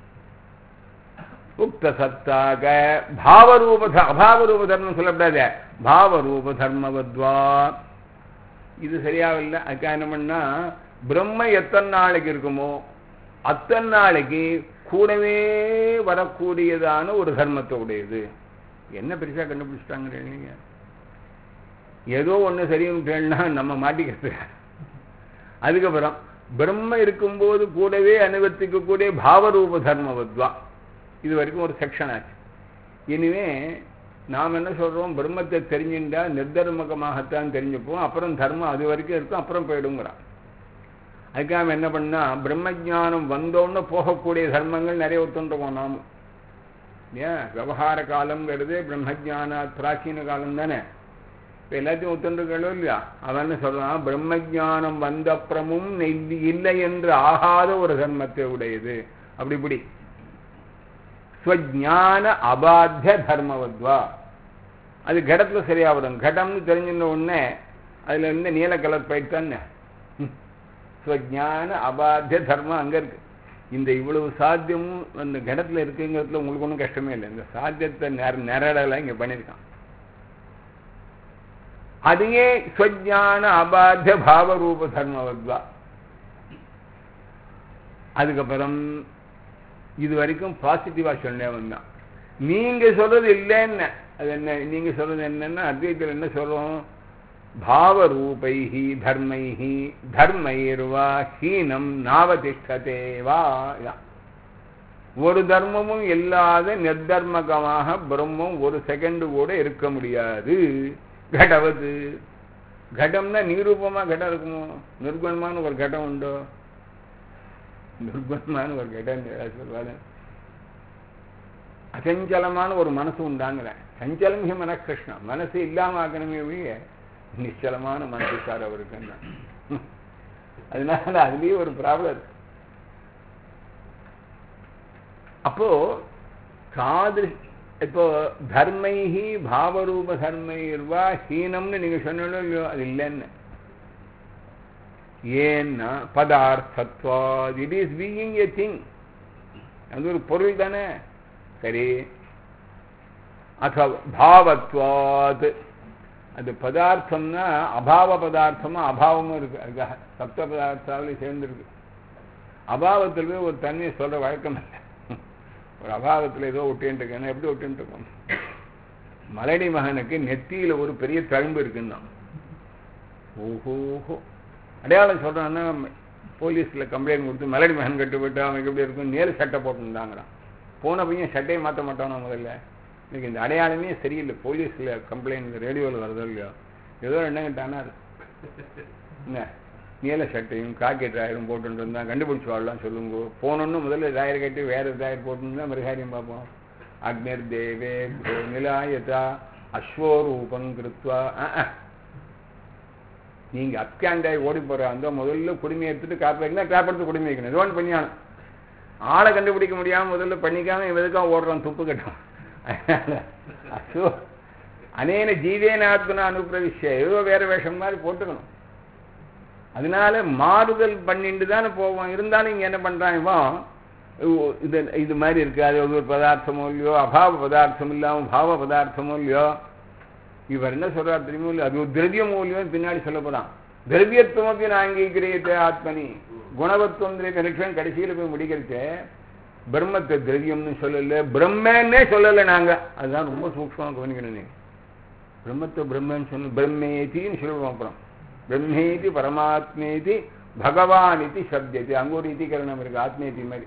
உக்த சத்தாக பாவரூப அபாவரூப தர்மம் சொல்லப்படாது பாவரூப தர்மவத்வா இது சரியாவில்லை அதுக்காக என்ன பண்ணா பிரம்ம எத்தனை நாளைக்கு இருக்குமோ அத்தனை நாளைக்கு கூடவே வரக்கூடியதான ஒரு தர்மத்தை உடையது என்ன பெருசா கண்டுபிடிச்சிட்டாங்க நீங்க ஏதோ ஒன்று சரியும்னா நம்ம மாட்டிக்கிறது அதுக்கப்புறம் பிரம்ம இருக்கும்போது கூடவே அனுவர்த்திக்கக்கூடிய பாவரூப தர்மவத்வா இது வரைக்கும் ஒரு செக்ஷன் ஆச்சு இனிமே நாம் என்ன சொல்றோம் பிரம்மத்தை தெரிஞ்சுட்டா நிர்தர்மகமாகத்தான் தெரிஞ்சுப்போம் அப்புறம் தர்மம் அது வரைக்கும் இருக்கும் அப்புறம் போயிடுங்கிறான் அதுக்காக என்ன பண்ணா பிரம்ம ஜானம் வந்தோன்னு போகக்கூடிய தர்மங்கள் நிறைய ஒத்துன்றோம் நாம் ஏன் விவகார காலங்கிறது பிரம்மஜான பிராச்சீன காலம் தானே இப்போ எல்லாத்தையும் ஒத்துண்டுகளோ இல்லையா அவன் என்ன சொல்றான் பிரம்ம ஜானம் வந்த அப்புறமும் இல்லை என்று ஆகாத ஒரு தர்மத்தை உடையது அப்படி இப்படி ஸ்வஜான அபாத்திய தர்மவத்வா அது கடத்தில் சரியா வரும் கடம்னு தெரிஞ்சிருந்த உடனே அதுல இருந்து நீல கலர் போயிட்டு தானே ஸ்வஜான அபாத்திய தர்மம் அங்க இருக்கு இந்த இவ்வளவு சாத்தியமும் அந்த கடத்துல இருக்குங்கிறதுல உங்களுக்கு ஒன்றும் கஷ்டமே இல்லை இந்த சாத்தியத்தை நிற நிரடலாம் இங்க பண்ணியிருக்கான் அதையே ஸ்வஜான அபாத்திய பாவரூப தர்மவத்வா அதுக்கப்புறம் இது வரைக்கும் பாசிட்டிவா சொன்னே வந்தான் நீங்க சொல்றது இல்லைன்னு அது என்ன நீங்க சொல்றது என்னன்னா அத்வைத்தில் என்ன சொல்றோம் பாவரூபைஹி தர்மைஹி தர்மைர்வா ஹீனம் நாவதிஷ்டதேவா ஒரு தர்மமும் இல்லாத நிர்தர்மகமாக பிரம்மம் ஒரு செகண்ட் கூட இருக்க முடியாது கடவது கடம்னா நிரூபமா கடம் இருக்குமோ நிர்குணமான ஒரு கடம் உண்டோ நிர்குணமான ஒரு கடம் சொல்வாரு அசஞ்சலமான ஒரு மனசு உண்டாங்கிறேன் சஞ்சலம் ஹி மனக்கிருஷ்ணா மனசு இல்லாம ஆக்கணுமே ஒழிய நிச்சலமான மனசு சார் அவருக்கு அதனால அதுலயே ஒரு ப்ராப்ளம் இருக்கு அப்போ காது இப்போ தர்மைஹி பாவரூப தர்மைர்வா ஹீனம்னு நீங்க சொன்னாலும் இல்லையோ அது இல்லைன்னு ஏன்னா பதார்த்தத்வாத் it is being a thing அது ஒரு பொருள் தானே சரி அத பாவத்வாத் அது பதார்த்தம்னா அபாவ பதார்த்தமும் அபாவமும் இருக்கு அதுக்காக சப்த பதார்த்தாவிலையும் சேர்ந்துருக்கு அபாவத்தில் போய் ஒரு தன்மையை சொல்ற வழக்கம் இல்லை ஒரு அபாவத்தில் ஏதோ ஒட்டின்னு இருக்கேன் எப்படி ஒட்டின்னு இருக்கோம் மலடி மகனுக்கு நெத்தியில ஒரு பெரிய தழும்பு இருக்குன்னா ஓஹோஹோ அடையாளம் சொல்றான்னா போலீஸ்ல கம்ப்ளைண்ட் கொடுத்து மலடி மகன் கட்டு போயிட்டு அவனுக்கு எப்படி இருக்கும் நேரு சட்டை போட்டுருந்தாங்களாம் போன பையன் சட்டையை மாற்ற மாட்டானோ முதல்ல இன்னைக்கு இந்த அடையாளமே சரியில்லை போலீஸ்ல கம்ப்ளைண்ட் ரேடியோவில் வருதோ இல்லையோ ஏதோ என்னங்கிட்டானா அது என்ன நீல சட்டையும் காக்கி டிராயரும் போட்டுட்டு இருந்தா கண்டுபிடிச்சு வாழலாம் சொல்லுங்க போனோன்னு முதல்ல டிராயர் கட்டி வேற டிராயர் போட்டுருந்தா மிருகாரியம் பார்ப்போம் அக்னிர் தேவே நிலாயதா அஸ்வரூபம் கிருத்வா நீங்க அப்காண்டாய் ஓடி போற அந்த முதல்ல குடுமையை எடுத்துட்டு காப்பு வைக்கணும் காப்பு எடுத்து குடுமை வைக்கணும் ஏதோ ஒன்று பண்ணியானும் ஆளை கண்டுபிடிக்க முடியாம முதல்ல பண்ணிக்காம எதுக்காக ஓடுறான் துப்பு கட்டும் அசோ அனேன ஜீவேனாத்மன அனுப்பிரவிஷ்ய ஏதோ வேற வேஷம் மாதிரி போட்டுக்கணும் அதனால மாறுதல் பண்ணிட்டு தானே போவோம் இருந்தாலும் இங்க என்ன பண்றான் இவன் இது இது மாதிரி இருக்கு அது ஒரு பதார்த்தமோ இல்லையோ அபாவ பதார்த்தம் இல்லாம பாவ பதார்த்தமோ இல்லையோ இவர் என்ன சொல்றாரு தெரியுமோ இல்லையோ அது ஒரு திரவியமோ இல்லையோ பின்னாடி சொல்ல போறான் திரவியத்துவமப்பி நான் அங்கீகரியத்தை ஆத்மனி குணவத்துவம் லட்சம் கடைசியில் போய் முடிக்கிறச்சே பிரம்மத்தை திரவியம்னு சொல்லல பிரம்மன்னே சொல்லலை நாங்க அதுதான் ரொம்ப சூக்ஷமாக கவனிக்கணும் நீ பிரம்மத்தை பிரம்மன்னு சொல்லு பிரம்மேதின்னு சொல்லுவோம் அப்புறம் பிரம்மேதி பரமாத்மேதி பகவான் இது சப்தத்தை அங்க ஒரு இதிகரணம் இருக்கு ஆத்மேதி மாதிரி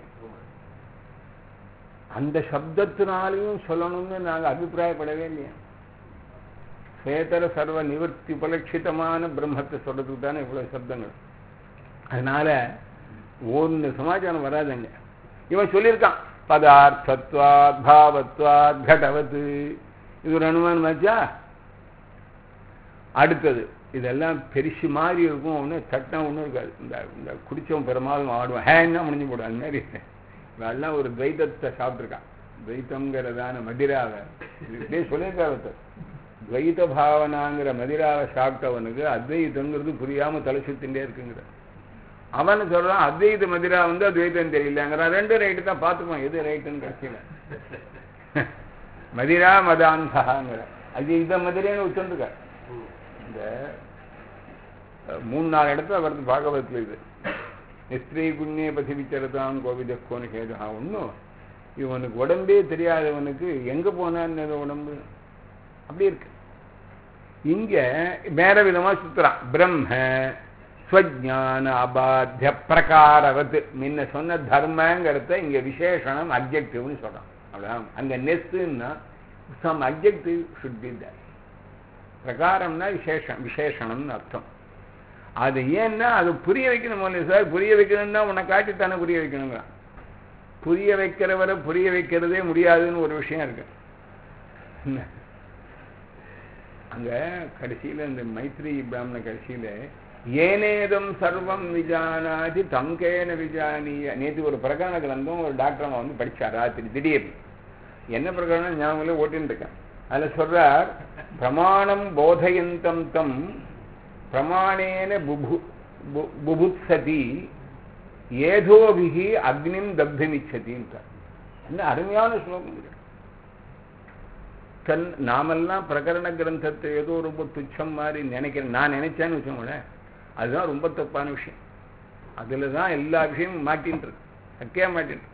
அந்த சப்தத்தினாலையும் சொல்லணும்னு நாங்க அபிப்பிராயப்படவே இல்லையா சேதர சர்வ நிவர்த்தி உபலட்சிதமான பிரம்மத்தை சொல்றதுக்கு தானே இவ்வளவு சப்தங்கள் அதனால ஒன்று சமாச்சாரம் வராதுங்க இவன் சொல்லியிருக்கான் பதார்த்தத்வாத் பாவத்வாத் கடவத்து இது ஒரு அனுமானம் ஆச்சா அடுத்தது இதெல்லாம் பெருசு மாதிரி இருக்கும் ஒன்று தட்டா ஒன்றும் இருக்காது இந்த இந்த குடிச்சவன் பெரும்பாலும் ஆடுவான் ஹேன்னா முடிஞ்சு போடும் அந்த மாதிரி இதெல்லாம் ஒரு துவைதத்தை சாப்பிட்ருக்கான் துவைத்தங்கிறதான மதிராவை இப்படியே சொல்லியிருக்காரு துவைத பாவனாங்கிற மதிராவை சாப்பிட்டவனுக்கு அத்வைத்தங்கிறது புரியாம தலை சுத்தின்றே இருக்குங்கிற அவன் சொல்றான் அத்வைத மதிரா வந்து அத்வைத்தம் தெரியலங்கிறான் ரெண்டும் ரைட்டு தான் பார்த்துக்குவான் எது ரைட்டுன்னு கட்சியில மதிரா மதாந்தாங்கிற அத்வைத மதிரேன்னு வச்சுருக்கார் இந்த மூணு நாலு இடத்துல வருது பாகவத்தில் இது நிஸ்திரீ புண்ணிய பசி விச்சரதான் கோவித கோனு கேதுஹா ஒன்றும் இவனுக்கு உடம்பே தெரியாதவனுக்கு எங்க போனான்னு உடம்பு அப்படி இருக்கு இங்க வேற விதமா சுத்துறான் பிரம்ம ஸ்வஜான அபாத்திய பிரகாரவத்து முன்ன சொன்ன தர்மங்கிறத இங்க விசேஷனம் அப்ஜெக்டிவ்னு சொல்றான் அவ்வளவுதான் அங்க நெஸ்ன்னா some objective should be that பிரகாரம்னா விசேஷம் விசேஷணம்னு அர்த்தம் அது ஏன்னா அது புரிய வைக்கணும் இல்லை சார் புரிய வைக்கணும்னா உன்னை காட்டித்தானே புரிய வைக்கணுங்கிறான் புரிய வைக்கிறவரை புரிய வைக்கிறதே முடியாதுன்னு ஒரு விஷயம் இருக்கு அங்க கடைசியில இந்த மைத்ரி பிராமண கடைசியில ஏனேதம் சர்வம் விஜானாதி தங்கேன விஜானிய நேற்று ஒரு பிரகரண கிரந்தம் ஒரு டாக்டர் அவன் வந்து படிச்சார் ராத்திரி திடீர்னு என்ன பிரகரணம் ஞாபகம் ஓட்டின்னு இருக்கேன் அதுல சொல்றார் பிரமாணம் போதயந்தம் தம் பிரமாணேன புபு புபுத்சதி ஏதோபிகி அக்னிம் தக்தமிச்சதின்றார் என்ன அருமையான ஸ்லோகம் இது தன் நாமெல்லாம் பிரகரண கிரந்தத்தை ஏதோ ரொம்ப துச்சம் மாதிரி நினைக்கிறேன் நான் நினைச்சேன்னு வச்சோங்களேன் அதுதான் ரொம்ப தப்பான விஷயம் அதுல தான் எல்லா விஷயமும் மாட்டின்னு இருக்கு அக்கே மாட்டின்னு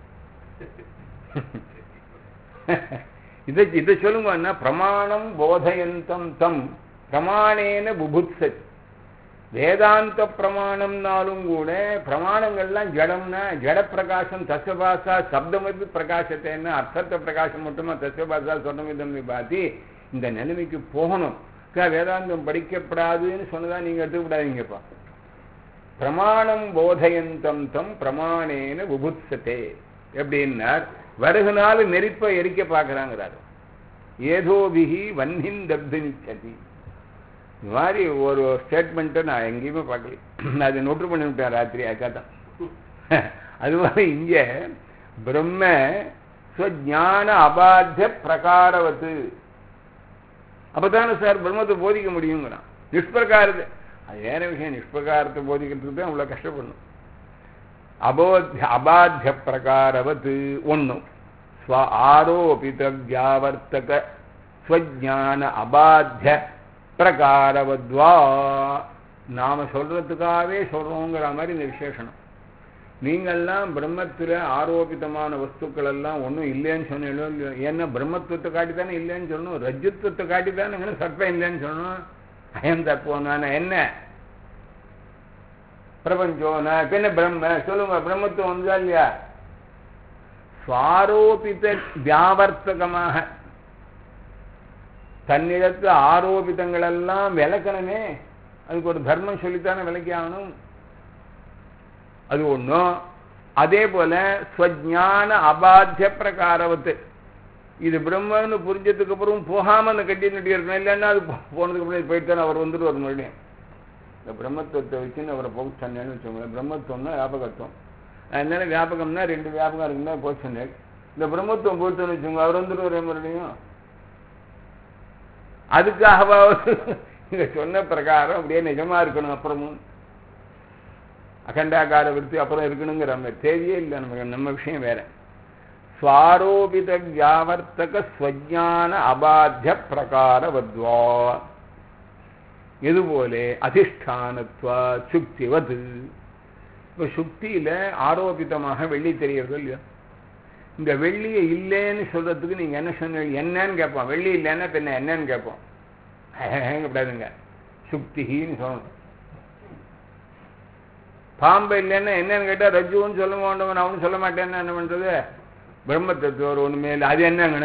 இதை இதை சொல்லுங்கன்னா பிரமாணம் போதயந்தம் தம் பிரமாணேன புபுத்சத் வேதாந்த பிரமாணம்னாலும் கூட பிரமாணங்கள்லாம் ஜடம்னா ஜட பிரகாசம் தஸ்வபாசா சப்தமது பிரகாசத்தைன்னு அர்த்தத்தை பிரகாசம் மட்டுமா தஸ்வபாசா சொன்னமிதம் பாத்தி இந்த நிலைமைக்கு போகணும் வேதாந்தம் படிக்கப்படாதுன்னு சொன்னதா நீங்க எடுத்துக்கூடாதீங்கப்பா பிரமாணம் போதயந்தம் தம் பிரமாணேன உபுத்சத்தே எப்படின்னார் வருகனால நெருப்பை எரிக்க பார்க்குறாங்கிறாரு ஏதோபிகி வன்னின் தப்தி நிச்சதி இந்த மாதிரி ஒரு ஸ்டேட்மெண்ட்டை நான் எங்கேயுமே பார்க்கல அதை நோட்டு பண்ணி விட்டேன் ராத்திரி அக்காதான் அது மாதிரி இங்கே பிரம்ம ஸ்வஜான அபாத்திய பிரகாரவத்து அப்பதானே சார் பிரம்மத்தை போதிக்க முடியுங்கிறான் நிஷ்பிரகாரத்தை அது வேற விஷயம் நிஷ்பிரகாரத்தை போதிக்கிறதுக்கு தான் அவ்வளோ கஷ்டப்படணும் அபோத்திய அபாத்திய பிரகாரவத்து ஒன்றும் ஸ்வ ஆரோபித வியாவர்த்தக ஸ்வஜான அபாத்திய பிரகாரவத்வா நாம சொல்றதுக்காகவே சொல்றோங்கிற மாதிரி இந்த விசேஷனம் நீங்கள்லாம் பிரம்மத்தில் ஆரோபிதமான வஸ்துக்கள் எல்லாம் ஒன்றும் இல்லைன்னு சொன்னீங்களோ ஏன்னா பிரம்மத்துவத்தை காட்டி தானே இல்லைன்னு சொல்லணும் ரஜ்ஜுத்துவத்தை காட்டி தானே சர்ப்பம் இல்லைன்னு சொல்லணும் அயம் தத்துவம் தானே என்ன பிரபஞ்சம் நான் என்ன பிரம்ம சொல்லுங்க பிரம்மத்துவம் வந்தா இல்லையா சுவாரோபித வியாவர்த்தகமாக தன்னிடத்து ஆரோபிதங்கள் எல்லாம் விளக்கணுமே அதுக்கு ஒரு தர்மம் சொல்லித்தானே விளக்கி ஆகணும் அது ஒன்றும் அதே போல ஸ்வஜான அபாத்திய பிரகாரவத்து இது பிரம்மன்னு புரிஞ்சதுக்கு அப்புறம் போகாம அந்த கட்டி நட்டி இருக்கணும் இல்லைன்னா அது போனதுக்கு அப்புறம் போயிட்டு அவர் வந்துட்டு வர மறுபடியும் இந்த பிரம்மத்துவத்தை வச்சுன்னு அவரை போக சொன்னேன்னு வச்சுக்கோங்களேன் பிரம்மத்துவம்னா வியாபகத்துவம் அதனால வியாபகம்னா ரெண்டு வியாபகம் இருக்குன்னா போக சொன்னேன் இந்த பிரம்மத்துவம் போயிட்டுன்னு வச்சுக்கோங்க அவர் வந்துட்டு வர மறுபடியும் அதுக்காகவாவது நீங்க சொன்ன பிரகாரம் அப்படியே நிஜமா இருக்கணும் அப்புறமும் அகண்டாகார விருத்தி அப்புறம் இருக்கணுங்கிற மாதிரி தேவையே இல்லை நமக்கு நம்ம விஷயம் வேற ஸ்வாரோபித வியாவர்த்தக ஸ்வஜான அபாத்திய பிரகாரவத்வா இதுபோல அதிஷ்டானத்வா சுக்திவது இப்போ சுக்தியில ஆரோபிதமாக வெள்ளி தெரியறது இல்லையா இந்த வெள்ளியை இல்லைன்னு சொல்றதுக்கு நீங்க என்ன சொன்னீங்க என்னன்னு கேட்போம் வெள்ளி இல்லைன்னா பின்ன என்னன்னு கேட்போம் கூடாதுங்க சுக்தின்னு சொல்லணும் பாம்பு இல்லைன்னா என்னன்னு கேட்டா ரஜுன்னு சொல்ல மாட்டோம் நான் ஒன்றும் சொல்ல மாட்டேன்னு என்ன பண்றது பிரம்ம தத்துவம் ஒண்ணுமே இல்லை அது என்னங்கண்ண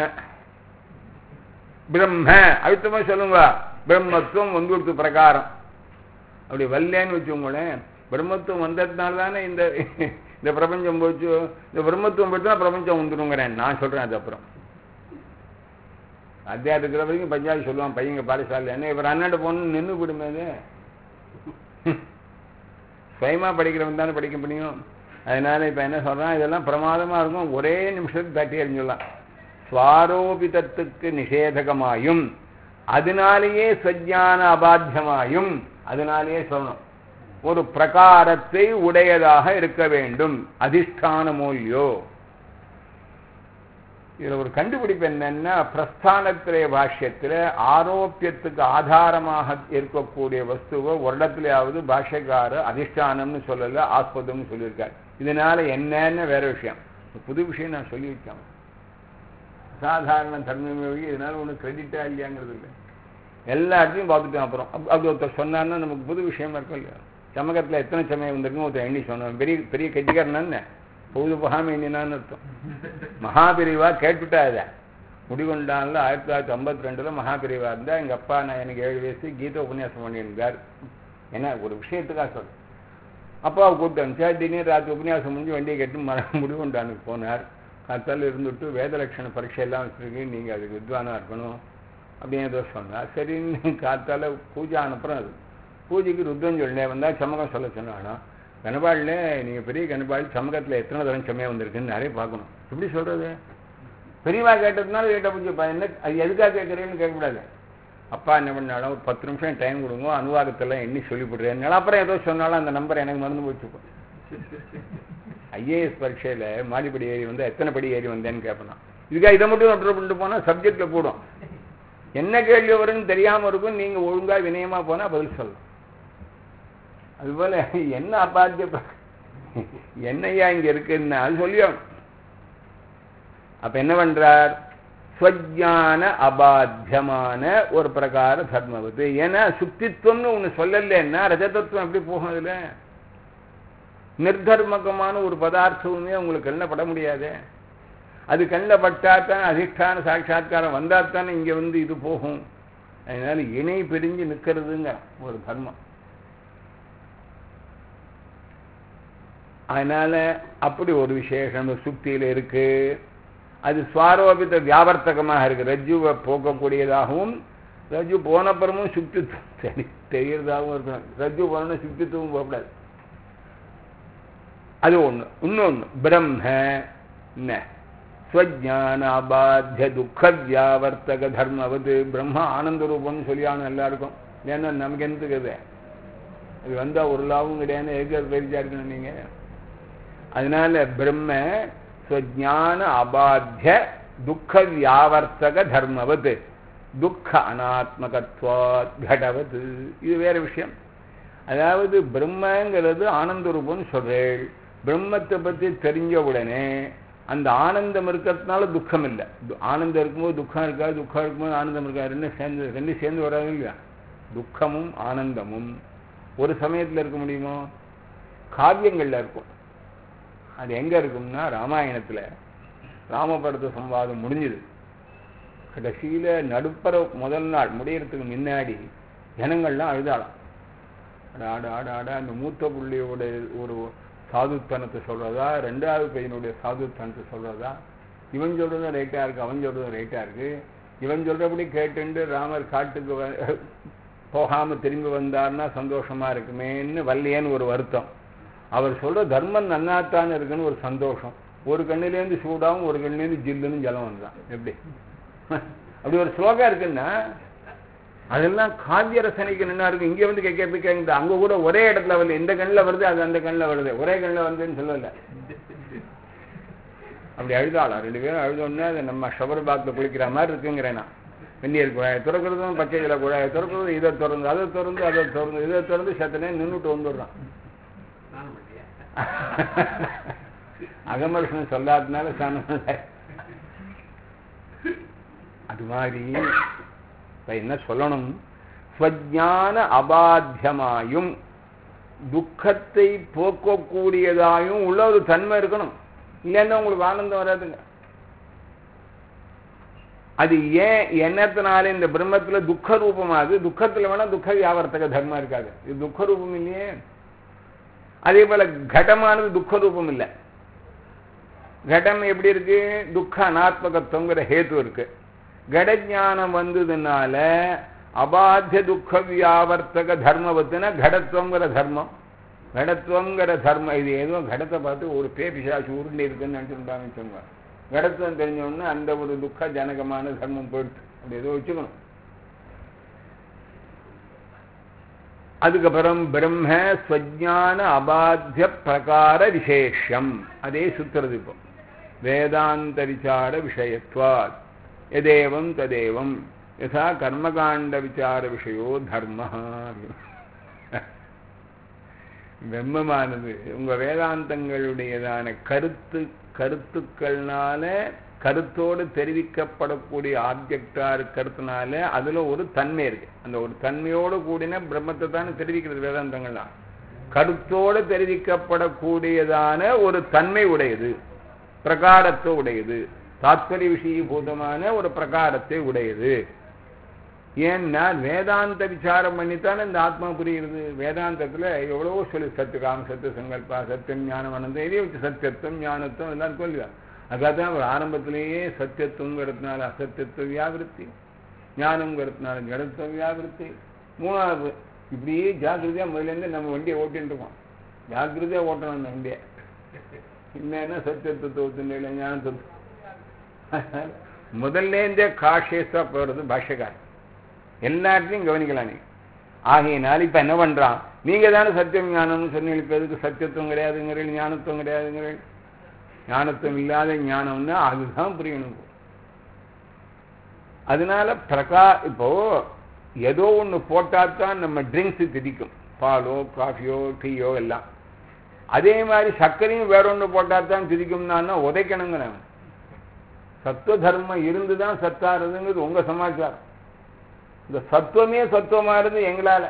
பிரம்ம அழுத்தமா சொல்லுங்க பிரம்மத்துவம் வந்துடுத்து பிரகாரம் அப்படி வரலன்னு வச்சுக்கோங்களேன் பிரம்மத்துவம் வந்ததுனால தானே இந்த இந்த பிரபஞ்சம் போச்சு இந்த பிரம்மத்துவம் போச்சுன்னா பிரபஞ்சம் வந்துருங்கிறேன் நான் சொல்றேன் அது அப்புறம் அத்தியாயம் இருக்கிற வரைக்கும் பஞ்சாயத்து சொல்லுவான் பையங்க பாடசாலை என்ன இவர் அண்ணாண்ட போகணும்னு நின்று விடுமே அது சுயமா படிக்கிறவன் தானே படிக்க முடியும் அதனால இப்ப என்ன சொல்றான் இதெல்லாம் பிரமாதமா இருக்கும் ஒரே நிமிஷத்துக்கு தட்டி அறிஞ்சுடலாம் சுவாரோபிதத்துக்கு நிஷேதகமாயும் அதனாலேயே சஜ்ஞான அபாத்தியமாயும் அதனாலேயே சொல்லணும் ஒரு பிரகாரத்தை உடையதாக இருக்க வேண்டும் அதிஷ்டான மூலியோ இதுல ஒரு கண்டுபிடிப்பு என்னன்னா பிரஸ்தானத்திலே பாஷ்யத்துல ஆரோக்கியத்துக்கு ஆதாரமாக இருக்கக்கூடிய வஸ்துவை ஒரு இடத்துலயாவது பாஷ்யக்கார அதிஷ்டானம்னு சொல்லல ஆஸ்பதம்னு சொல்லியிருக்காரு இதனால என்னன்னு வேற விஷயம் புது விஷயம் நான் சொல்லி வைக்கேன் சாதாரண தர்மமே இதனால ஒன்றும் கிரெடிட்டா இல்லையாங்கிறது இல்லை எல்லா இடத்தையும் பார்த்துட்டோம் அப்புறம் அப்படி ஒருத்தர் சொன்னார்னா நமக்கு புது விஷயமா இருக்கும் இல்லையா சமகத்தில் எத்தனை சமயம் வந்திருக்கும் ஒருத்தர் எண்ணி சொன்னான் பெரிய பெரிய கெட்டிக்காரனான்னு பொழுது போகாம எண்ணினான்னு அர்த்தம் மகாபிரிவா கேட்டுட்டா இதை முடிகொண்டான்ல ஆயிரத்தி தொள்ளாயிரத்தி ஐம்பத்தி ரெண்டுல மகாபிரிவா இருந்தா எங்க அப்பா நான் எனக்கு ஏழு வயசு கீத உபன்யாசம் பண்ணியிருந்தார் என்ன ஒரு விஷயத்துக்காக சொல் அப்பாவை கூப்பிட்டு அனுப்பிச்சா திடீர்னு ராத்திரி உபன்யாசம் முடிஞ்சு வண்டியை கட்டி மர முடிகொண்டானுக்கு போனார் காத்தால இருந்துட்டு வேதலட்சண பரீட்சை எல்லாம் வச்சிருக்கு நீங்க அதுக்கு வித்வானா இருக்கணும் அப்படின்னு ஏதோ சொன்னார் சரின்னு காத்தால பூஜை அனுப்புறோம் அது பூஜைக்கு ருத்ரம் சொல்லினேன் வந்தா சமகம் சொல்ல சொன்னானா கனபாளில் நீங்கள் பெரிய கனபாளி சமூகத்தில் எத்தனை தரம் செம்மையாக வந்திருக்குன்னு நிறைய பார்க்கணும் எப்படி சொல்கிறது பெரியவா கேட்டதுனால கேட்ட பூஜை என்ன அது எதுக்காக கேட்குறேன்னு கேட்கக்கூடாது அப்பா என்ன பண்ணாலும் ஒரு பத்து நிமிஷம் டைம் கொடுங்க அனுவாதத்தெல்லாம் எண்ணி சொல்லிவிடுறேன் அப்புறம் ஏதோ சொன்னாலும் அந்த நம்பர் எனக்கு மறந்து போச்சுப்போம் ஐஏஎஸ் பரீட்சையில் மாடிப்படி ஏறி வந்தால் எத்தனை படி ஏறி வந்தேன்னு கேட்பேன் நான். இதுக்காக இதை மட்டும் நோட்டு பண்ணிட்டு போனால் சப்ஜெக்டில் கூடும் என்ன கேள்வி வரும்னு தெரியாமல் இருக்கும் நீங்கள் ஒழுங்காக வினயமாக போனால் பதில் சொல்லலாம் அதுபோல் என்ன அபாத்திய ப- என்னையா இங்கே இருக்குன்னு அது சொல்லியும் அப்ப என்ன பண்றார் ஸ்வஜான அபாத்தியமான ஒரு பிரகார தர்மவது ஏன்னா சுக்தித்வம்னு ஒண்ணு சொல்லலைன்னா ரஜதத்துவம் எப்படி போகும் அதுல நிர்தர்மகமான ஒரு பதார்த்தமுமே உங்களுக்கு கண்ணில் பட முடியாது அது கண்ணில் பட்டாத்தான் அதிஷ்டான சாட்சா்காரம் வந்தாத்தான் இங்க வந்து இது போகும் அதனால இணை பிரிஞ்சு நிற்கிறதுங்க ஒரு தர்மம் அதனால அப்படி ஒரு விசேஷம் சுக்தியில இருக்கு அது சுவாரோபித வியாவர்த்தகமாக இருக்கு ரஜ்ஜுவை போக்கக்கூடியதாகவும் ரஜ்ஜு போனப்புறமும் சுக்தித்துவம் சரி தெரியறதாகவும் இருக்கணும் ரஜ்ஜு போனோம்னா சுக்தித்துவம் போகக்கூடாது அது ஒண்ணு இன்னொன்னு பிரம்ம என்ன ஸ்வஜானாபாத்திய துக்க வியாவர்த்தக தர்மவது பிரம்மா ஆனந்த ரூபம்னு சொல்லியானு எல்லாருக்கும் ஏன்னா நமக்கு என்னத்துக்குது அது வந்தா ஒரு லாபம் கிடையாது எதுக்கு அது பெரிச்சா இருக்கணும் நீங்க அதனால பிரம்ம ஸ்வஜான அபாத்திய துக்க வியாவர்த்தக தர்மவது துக்க அனாத்மகத்வாத் கடவது இது வேற விஷயம் அதாவது பிரம்மங்கிறது ஆனந்த ரூபம்னு சொல்றேன் பிரம்மத்தை பத்தி தெரிஞ்ச உடனே அந்த ஆனந்தம் இருக்கிறதுனால துக்கம் இல்லை து- ஆனந்தம் இருக்கும்போது துக்கம் இருக்காது துக்கம் இருக்கும்போது ஆனந்தம் இருக்காது ரெண்டும் சேர்ந்து ரெண்டு சேர்ந்து வராது இல்லையா துக்கமும் ஆனந்தமும் ஒரு சமயத்தில் இருக்க முடியுமோ காவியங்கள்ல இருக்கும் அது எங்க இருக்கும்னா ராமாயணத்துல ராமபரத சம்வாதம் முடிஞ்சுது கடைசியில நடுப்பற முதல் நாள் முடியறதுக்கு முன்னாடி ஜனங்கள்லாம் அழுதாளாம் அட ஆட ஆட ஆட அந்த மூத்த புள்ளியோட ஒரு சாதுத்தனத்தை சொல்றதா ரெண்டாவது பையனுடைய சாதுத்தனத்தை சொல்றதா இவன் சொல்றதும் ரைட்டா இருக்கு அவன் சொல்றதும் ரைட்டா இருக்கு இவன் சொல்றபடி கேட்டுண்டு ராமர் காட்டுக்கு வ- போகாம திரும்பி வந்தார்னா சந்தோஷமா இருக்குமேன்னு வல்லையேன்னு ஒரு வருத்தம் அவர் சொல்ற தர்மம் நன்னாத்தான் இருக்குன்னு ஒரு சந்தோஷம் ஒரு கண்ணிலேருந்து சூடாவும் ஒரு கண்ணிலேருந்து ஜில்லுன்னு ஜலம் வந்தான் எப்படி அப்படி ஒரு ஸ்லோகம் இருக்குன்னா அதெல்லாம் காவிய ரசனைக்கு என்ன இருக்கு இங்க வந்து கேட்கறது கேட்குது அங்க கூட ஒரே இடத்துல வருது எந்த கண்ணில் வருது அது அந்த கண்ணில் வருது ஒரே கண்ணில் வருதுன்னு சொல்லல அப்படி அழுதாளா ரெண்டு பேரும் அழுதோடனே அது நம்ம ஷவர் பாக்ல குளிக்கிற மாதிரி இருக்குங்கிறேன் நான் வெந்நீர் குழாயை திறக்கிறதும் பச்சை இலை குழாயை திறக்கிறது இதை திறந்து அதை திறந்து அதை திறந்து இதை திறந்து சத்தனே நின்றுட்டு வந்துடுறான் ஸ்நானம் பண்ணியா அகமர்ஷனம் சொல்லாததுனால சாணம் இல்லை. அது மாதிரி இப்ப என்ன சொல்லணும் ஸ்வஜான அபாத்தியமாயும் துக்கத்தை போக்கக்கூடியதாயும் உள்ள ஒரு தன்மை இருக்கணும் இல்லைன்னா உங்களுக்கு ஆனந்தம் வராதுங்க அது ஏன் என்னத்தினால இந்த பிரம்மத்துல துக்க ரூபமாகுது துக்கத்துல வேணா துக்க வியாவர்த்தக தர்மம் இருக்காது இது துக்க ரூபம் இல்லையே அதே போல கடமானது துக்க ரூபம் இல்லை கடம் எப்படி இருக்கு துக்க அனாத்மகத்துவங்கிற ஹேத்து இருக்கு கடஞானம் வந்ததுனால அபாத்திய துக்க வியாவர்த்தக தர்மவத்துனா கடத்துவங்கிற தர்மம் கடத்துவங்கிற தர்மம் இது ஏதோ கடத்தை பார்த்து ஒரு பே பிசாசு உருண்டை இருக்குன்னு நினைச்சுட்டாங்க வச்சுக்கோங்க கடத்துவம் தெரிஞ்சோடனே அந்த ஒரு துக்க ஜனகமான தர்மம் போயிடுச்சு அப்படி ஏதோ வச்சுக்கணும் அதுக்கப்புறம் பிரம்ம ஸ்வஜான அபாத்திய பிரகார விசேஷம் அதே சுத்துறது இப்போ வேதாந்த விசார விஷயத்வாத் எதேவம் ததேவம் யதா கர்மகாண்ட விசார விஷயோ தர்ம பிரம்மமானது உங்க வேதாந்தங்களுடையதான கருத்து கருத்துக்கள்னால கருத்தோடு தெரிவிக்கப்படக்கூடிய ஆப்ஜெக்டா இருக்கிறதுனால அதுல ஒரு தன்மை இருக்கு அந்த ஒரு தன்மையோடு கூடின பிரம்மத்தை தானே தெரிவிக்கிறது வேதாந்தங்கள்லாம் கருத்தோடு தெரிவிக்கப்படக்கூடியதான ஒரு தன்மை உடையது பிரகாரத்தை உடையது தாத்பரிய விஷயபூதமான ஒரு பிரகாரத்தை உடையது ஏன்னா வேதாந்த விசாரம் பண்ணித்தான் இந்த ஆத்மா புரியுறது வேதாந்தத்துல எவ்வளவோ சொல்லி சத்துகாம சத்து சங்கல்பா சத்தியம் ஞானம் அனந்தம் இதையே வச்சு சத்தியத்துவம் ஞானத்துவம் எல்லாம் சொல்லுவா அதான் அவர் ஆரம்பத்திலேயே சத்தியத்துவங்கிறதுனால அசத்தியத்துவ வியாவிருத்தி ஞானங்கிறதுனால ஜடத்துவ வியாவிருத்தி மூணாவது இப்படியே ஜாக்கிரதையா முதலேருந்து நம்ம வண்டியை ஓட்டின்னு இருக்கோம் ஜாக்கிரதையா ஓட்டணும் அந்த வண்டியை என்னன்னா சத்தியத்துவத்தின் இல்லை ஞானத்துவம் முதல்லேருந்தே காஷியஸா போறது பாஷ்யக்காரன் எல்லாத்தையும் கவனிக்கலாம் நீ ஆகையினால் இப்ப என்ன பண்றான் நீங்க தானே சத்தியம் ஞானம்னு சொன்னீங்க இப்ப எதுக்கு சத்தியத்துவம் கிடையாதுங்கிறீங்க ஞானத்துவம் கிடையாதுங்கிறீங்க ஞானத்துவம் இல்லாத ஞானம்னா அதுதான் புரியணும் அதனால பிரகா இப்போ ஏதோ ஒன்று போட்டாதான் நம்ம ட்ரிங்க்ஸ் திதிக்கும் பாலோ காஃபியோ டீயோ எல்லாம் அதே மாதிரி சர்க்கரையும் வேற ஒன்று போட்டால் தான் திதிக்கும்னா உதைக்கணுங்க நான் சத்துவ தர்மம் இருந்து தான் சத்தாருதுங்கிறது உங்க சமாச்சாரம் இந்த சத்துவமே சத்துவமா இருந்து எங்களால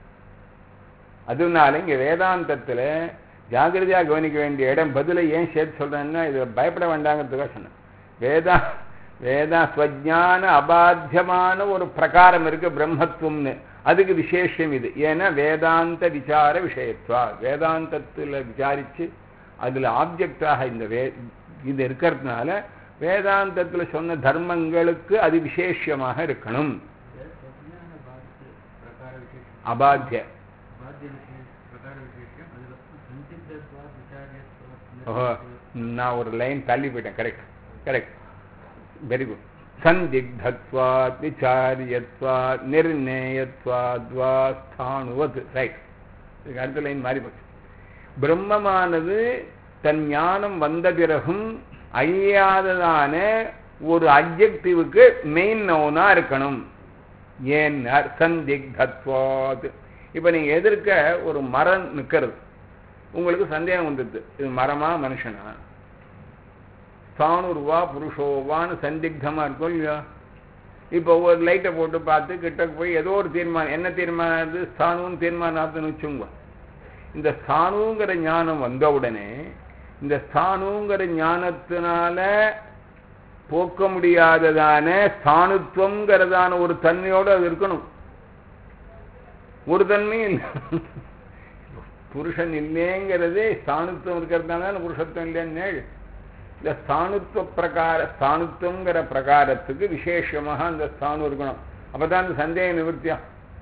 அதனால இங்க வேதாந்தத்துல ஜாகிரதையா கவனிக்க வேண்டிய இடம் பதிலை ஏன் சேர்த்து சொல்றேன்னா இது பயப்பட வேண்டாங்கிறதுக்காக சொன்னேன் வேதா வேதா ஸ்வஜான அபாத்தியமான ஒரு பிரகாரம் இருக்கு பிரம்மத்துவம்னு அதுக்கு விசேஷம் இது ஏன்னா வேதாந்த விசார விஷயத்துவா வேதாந்தத்தில் விசாரிச்சு அதுல ஆப்ஜெக்டாக இந்த வே இது இருக்கிறதுனால வேதாந்தத்தில் சொன்ன தர்மங்களுக்கு அது விசேஷமாக இருக்கணும் ಸ್ವಜ್ಞಾನ ಬಾಧ್ಯ ಪ್ರಕಾರ ವಿಶೇಷ அபாத்திய ಬಾಧ್ಯ ವಿಶೇಷ ಪ್ರಕಾರ ವಿಶೇಷ அதில் ಸಂದಿಗ್ಧತ್ವ ஓஹோ ವಿಚಾರ್ಯತ್ವ நான் ஒரு லைன் தள்ளி போயிட்டேன் கரெக்ட் கரெக்ட் வெரி குட் சந்திக்தத்வாத் விசாரியத்வாத் நிர்ணயத்வாத்வா ஸ்தானுவத் ரைட் இதுக்கு அடுத்த லைன் மாறி போச்சு பிரம்மமானது தன் ஞானம் வந்த பிறகும் அழியாததான ஒரு அப்ஜெக்டிவுக்கு மெயின் நவுனா இருக்கணும் ஏன் சந்திக்தத்வாத் இப்போ நீங்க எதிர்க்க ஒரு மரம் நிற்கிறது உங்களுக்கு சந்தேகம் வந்துடுது இது மரமா மனுஷனா தானுருவா புருஷோவான்னு சந்திக்தமா இருக்கும் இல்லையா இப்போ ஒரு லைட்டை போட்டு பார்த்து கிட்ட போய் ஏதோ ஒரு தீர்மானம் என்ன தீர்மானம் அது ஸ்தானுன்னு தீர்மானத்துன்னு வச்சுங்க இந்த ஸ்தானுங்கிற ஞானம் வந்த உடனே இந்த ஸ்தானுங்கிற ஞானத்தினால போக்க முடியாததான ஸ்தானுத்துவங்கிறதான ஒரு தன்மையோடு அது இருக்கணும் ஒரு தன்மையும் இல்லை புருஷன் இல்லைங்கிறதே ஸ்தானுத்துவம் இருக்கிறதுனால புருஷத்துவம் இல்லைன்னு இந்த ஸ்தானுத்துவ பிரகார ஸ்தானுத்துவங்கிற பிரகாரத்துக்கு விசேஷமாக அந்த ஸ்தானம் இருக்கணும் அப்பதான் அந்த சந்தேக நிவர்த்தியா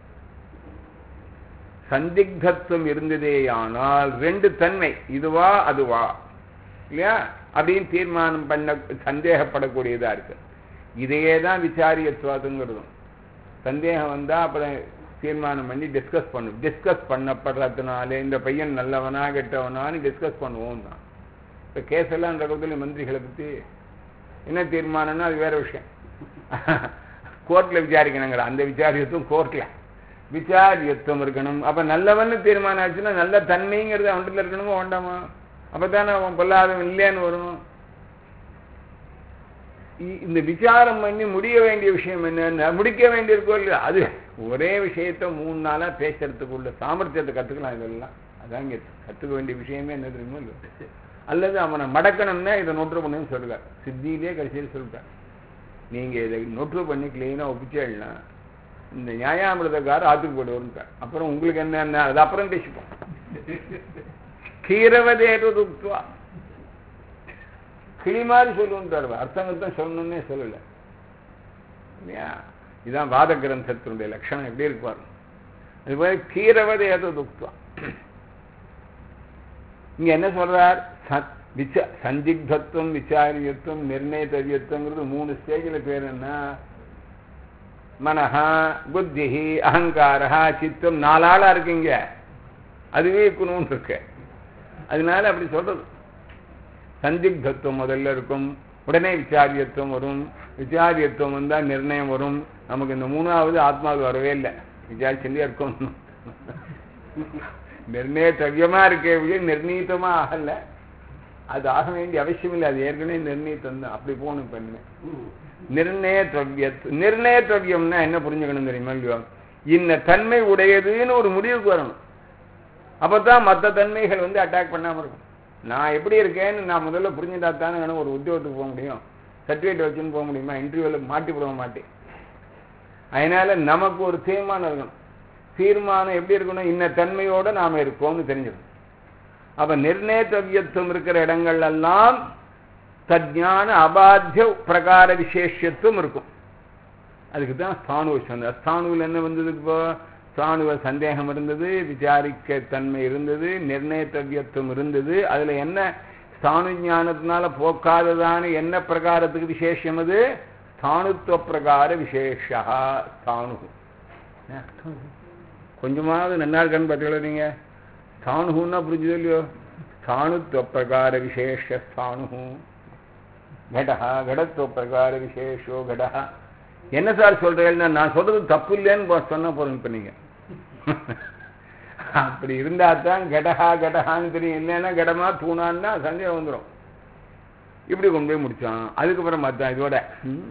சந்திக்தத்துவம் இருந்ததேயானால் ரெண்டு தன்மை இதுவா அதுவா இல்லையா அப்படின்னு தீர்மானம் பண்ண சந்தேகப்படக்கூடியதா இருக்கு இதையே தான் விசாரியத்துவாதுங்கிறதும் சந்தேகம் வந்தா அப்புறம் தீர்மானம் பண்ணி டிஸ்கஸ் பண்ணும் டிஸ்கஸ் பண்ணப்படுறதுனால இந்த பையன் நல்லவனா கெட்டவனான்னு டிஸ்கஸ் பண்ணுவோம் தான் இப்போ கேஸ் எல்லாம் நடக்கிறதுல மந்திரிகளை பற்றி என்ன தீர்மானம்னா அது வேற விஷயம் கோர்ட்டில் விசாரிக்கணுங்கிற அந்த விசாரியத்துவம் கோர்ட்டில் விசாரியத்துவம் இருக்கணும் அப்போ நல்லவன்னு தீர்மானம் ஆச்சுன்னா நல்ல தன்மைங்கிறது அவன்கிட்ட இருக்கணுமோ வேண்டாமா அப்போ தானே அவன் பொல்லாதவன் இல்லைன்னு வரும் இ- இந்த விசாரம் பண்ணி முடிய வேண்டிய விஷயம் என்னன்னா முடிக்க வேண்டியிருக்கோ இல்லையா அது ஒரே விஷயத்த மூணு நாளா பேசுறதுக்குள்ள சாமர்த்தியத்தை கத்துக்கலாம் இதெல்லாம் அதான் இங்க கத்துக்க வேண்டிய விஷயமே என்ன தெரியுமோ இல்லையோ அல்லது அவனை மடக்கணும்னா இதை நோட்டு பண்ணுன்னு சொல்லுவார் சித்தியிலே கடைசியில் சொல்லிட்டார் நீங்க இதை நோட்டு பண்ணி கிளீனா ஒப்பிச்சேன்னா இந்த நியாயாமிரதக்காரர் ஆத்துக்கு போடுவார் அப்புறம் உங்களுக்கு என்ன அது அப்புறம் பேசிப்போம் கீரவதேது உக்துவா கிளி மாதிரி சொல்லுன்றார் அர்த்தங்கத்தான் சொல்லணும்னே சொல்லல இல்லையா இதான் வாத கிரந்தத்தினுடைய லட்சணம் எப்படி இருப்பார் அது போல கீரவதை ஏதோ துக்துவா இங்க என்ன சொல்றார் சத் விச சந்திக்தத்துவம் விசாரியத்துவம் நிர்ணயத்தவியத்துவங்கிறது மூணு ஸ்டேஜில் பேர் என்ன மனஹா புத்தி அகங்காரா சித்தம் நாலாளா இருக்குங்க அதுவே இருக்கணும்னு இருக்கு அதனால அப்படி சொல்றது சந்திக்தத்துவம் முதல்ல இருக்கும் உடனே விசாரியத்துவம் வரும் விசாரியத்துவம் வந்தால் நிர்ணயம் வரும் நமக்கு இந்த மூணாவது ஆத்மாவுக்கு வரவே இல்லை விசாரிச்சுட்டே இருக்கும் நிர்ணய தவியமா இருக்கே ஒழிய நிர்ணயித்தமா ஆகல அது ஆக வேண்டிய அவசியம் இல்லை அது ஏற்கனவே நிர்ணயித்தம் தான் அப்படி போகணும் பண்ணு நிர்ணய திரவியத் நிர்ணய திரவியம்னா என்ன புரிஞ்சுக்கணும் தெரியுமா இல்லையோ இந்த தன்மை உடையதுன்னு ஒரு முடிவுக்கு வரணும் அப்பதான் மற்ற தன்மைகள் வந்து அட்டாக் பண்ணாம இருக்கும் நான் எப்படி இருக்கேன்னு நான் முதல்ல புரிஞ்சுட்டா தானே எனக்கு ஒரு உத்தியோகத்துக்கு போக முடியும் சர்டிஃபிகேட் வச்சுன்னு போக முடியுமா இன்டர்வியூவில் மாட்டி போட மாட்டேன் அதனால நமக்கு ஒரு தீர்மானம் இருக்கணும் தீர்மானம் எப்படி இருக்கணும் இன்ன தன்மையோட நாம இருக்கோம்னு தெரிஞ்சிடும் அப்ப நிர்ணய தவியத்துவம் இருக்கிற இடங்கள் எல்லாம் தஜான அபாத்திய பிரகார விசேஷத்துவம் இருக்கும் அதுக்கு தான் ஸ்தானு சொன்னார் ஸ்தானுவில் என்ன வந்தது இப்போ ஸ்தானுவ சந்தேகம் இருந்தது விசாரிக்க தன்மை இருந்தது நிர்ணய தவியத்துவம் இருந்தது அதுல என்ன ஸ்தானு ஞானத்தினால போக்காததான என்ன பிரகாரத்துக்கு விசேஷம் அது ஸ்தானுத்துவ பிரகார விசேஷா ஸ்தானு கொஞ்சமாவது நன்னா இருக்கான்னு பார்த்தீங்களா நீங்க ஸ்தானுன்னா புரிஞ்சுதோ இல்லையோ ஸ்தானுத்துவ பிரகார விசேஷ ஸ்தானு கடஹா கடத்துவ பிரகார விசேஷோ கடஹா என்ன சார் சொல்றீங்கன்னா நான் சொல்றது தப்பு இல்லைன்னு போ- சொன்னா போறோம் இப்ப நீங்க அப்படி இருந்தா தான் கடஹா கடஹான்னு தெரியும் இல்லைன்னா கடமா தூணான்னா சந்தேகம் வந்துடும் இப்படி கொண்டு போய் முடிச்சான் அதுக்கப்புறம் பார்த்தான் இதோட ம்.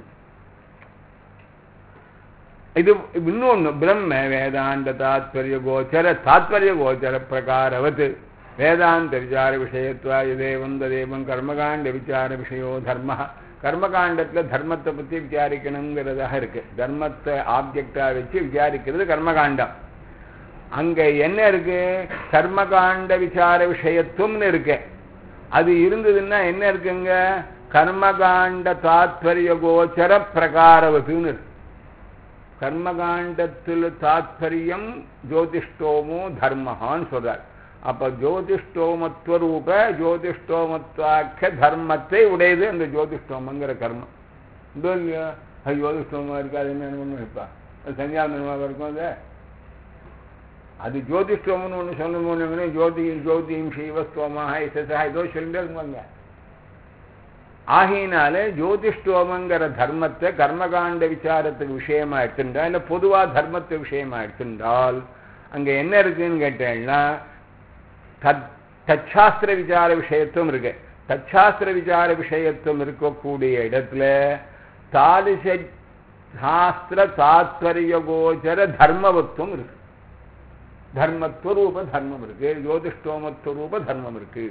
இது இன்னொன்று பிரம்ம வேதாந்த தாத்பரிய கோச்சர தாத்பரிய கோச்சர பிரகாரவத் வேதாந்த விசார விஷயத்வாய தேவம் தேவம் கர்மகாண்ட விசார விஷயோ தர்ம கர்மகாண்டத்தில் தர்மத்தை பற்றி விசாரிக்கணுங்கிறதாக இருக்கு தர்மத்தை ஆப்ஜெக்டா வச்சு விசாரிக்கிறது கர்மகாண்டம் அங்க என்ன இருக்கு கர்மகாண்ட விசார விஷயத்துவம்னு இருக்கு அது இருந்ததுன்னா என்ன இருக்குங்க கர்மகாண்ட தாத்பரிய கோச்சர பிரகாரவத்துன்னு இருக்கு கர்மகாண்டத்தில் தாத்பரியம் ஜோதிஷ்டோமோ தர்மஹான்னு சொல்றார் அப்ப ஜோதிஷ்டோமத்துவ ரூப ஜோதிஷ்டோமத்வாக்க தர்மத்தை உடையது அந்த ஜோதிஷ்டோமங்கிற கர்மம் இதோ இல்லையா அது ஜோதிஷ்டோமா இருக்காது என்ன ஒன்று இருப்பா அது சஞ்சாந்தனமாக இருக்கும் அது அது ஜோதிஷ்டோம்னு ஒன்று சொல்லணும்னு ஜோதி ஜோதியும் சைவஸ்தோமாக இசசா ஏதோ சொல்லிட்டே இருக்குவாங்க ஆகையினால ஜோதிஷ்டோமங்கிற தர்மத்தை கர்மகாண்ட விசாரத்துக்கு விஷயமா எடுத்துட்டா இல்லை பொதுவாக தர்மத்தை விஷயமா எடுத்துட்டால் அங்க என்ன இருக்குன்னு கேட்டேன்னா தத் தச்சாஸ்திர விசார விஷயத்துவம் இருக்கு தச்சாஸ்திர விசார விஷயத்துவம் இருக்கக்கூடிய இடத்துல தாலிச சாஸ்திர தாத்பரிய கோச்சர தர்மவத்துவம் இருக்கு தர்மத்வரூப தர்மம் இருக்கு ஜோதிஷ்டோமத்வரூப தர்மம் இருக்கு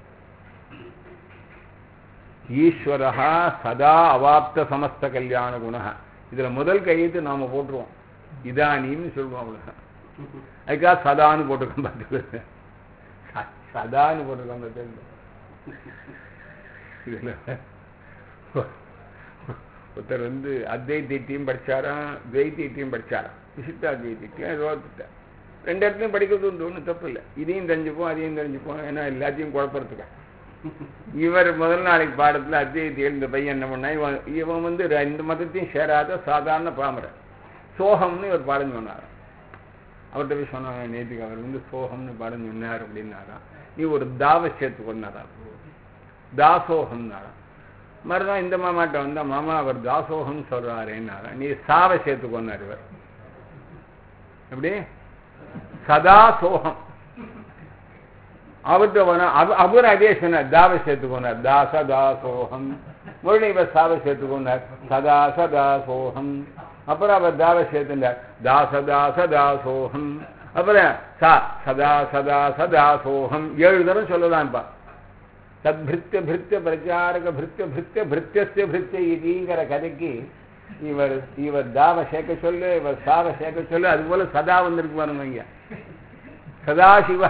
ஈஸ்வரா சதா அவாப்த சமஸ்த கல்யாண குண இதுல முதல் கையெழுத்து நாம போட்டுருவோம் இதானின்னு சொல்லுவோம் அவ்வளவுதான் அதுக்காக சதான்னு போட்டிருக்கோம் பார்த்துக்கோங்க ச- சதான்னு போட்டிருக்கோம் பார்த்துக்கோங்க இதுல ஒருத்தர் வந்து அத்வைத்தியத்தையும் படிச்சாராம் துவைத்தியத்தையும் படிச்சாராம் விசித்தா அத்வைத்தியத்தையும் ரோத்துட்டார் ரெண்டு இடத்துலையும் படிக்கிறது உண்டு ஒன்றும் தப்பு இல்லை இதையும் தெரிஞ்சுப்போம் அதையும் தெரிஞ்சுப்போம் ஏன்னா எல்லாத்தையும் குழப்பறதுக்கு இவர் முதல் நாளைக்கு பாடத்துல அத்தியத்தில் இந்த பையன் என்ன பண்ணா இவன் இவன் வந்து ரெண்டு மதத்தையும் சேராத சாதாரண பாமரன் சோகம்னு இவர் பாடம் சொன்னாராம் அவர்கிட்ட போய் சொன்னாங்க நேற்றுக்கு அவர் வந்து சோகம்னு பாடம் சொன்னார் அப்படின்னாராம் நீ ஒரு தாவை சேர்த்து கொண்டாராம் தாசோகம்னாராம் மறுநாள் இந்த மாமாட்ட வந்தா மாமா அவர் தாசோகம்னு சொல்றாருன்னாரா நீ சாவை சேர்த்து கொண்டார் இவர் எப்படி சதா சோகம் அவர்கிட்ட போனா அவ- அவர் அதே சொன்னார் தாவை சேர்த்துக்கோனார் தாச தாசோகம் மறுபடியும் இவர் சாவை சேர்த்துக்கோனார் சதா சதா சோகம் அப்புறம் அவர் தாவை சேர்த்துட்டார் தாச தாச தாசோகம் அப்புறம் சா சதா சதா சதா சோகம் ஏழு தரம் சொல்லலாம்ப்பா தத்பிருத்திய பிருத்திய பிரச்சாரக பிருத்திய பிருத்திய பிருத்தியஸ்ய பிருத்திய இதுங்கிற கதைக்கு இவர் இவர் தாவ சேர்க்க சொல்லு இவர் சாவ சேர்க்க சொல்லு அது போல சதா வந்திருக்கு பாருங்க ஐயா சதாசிவ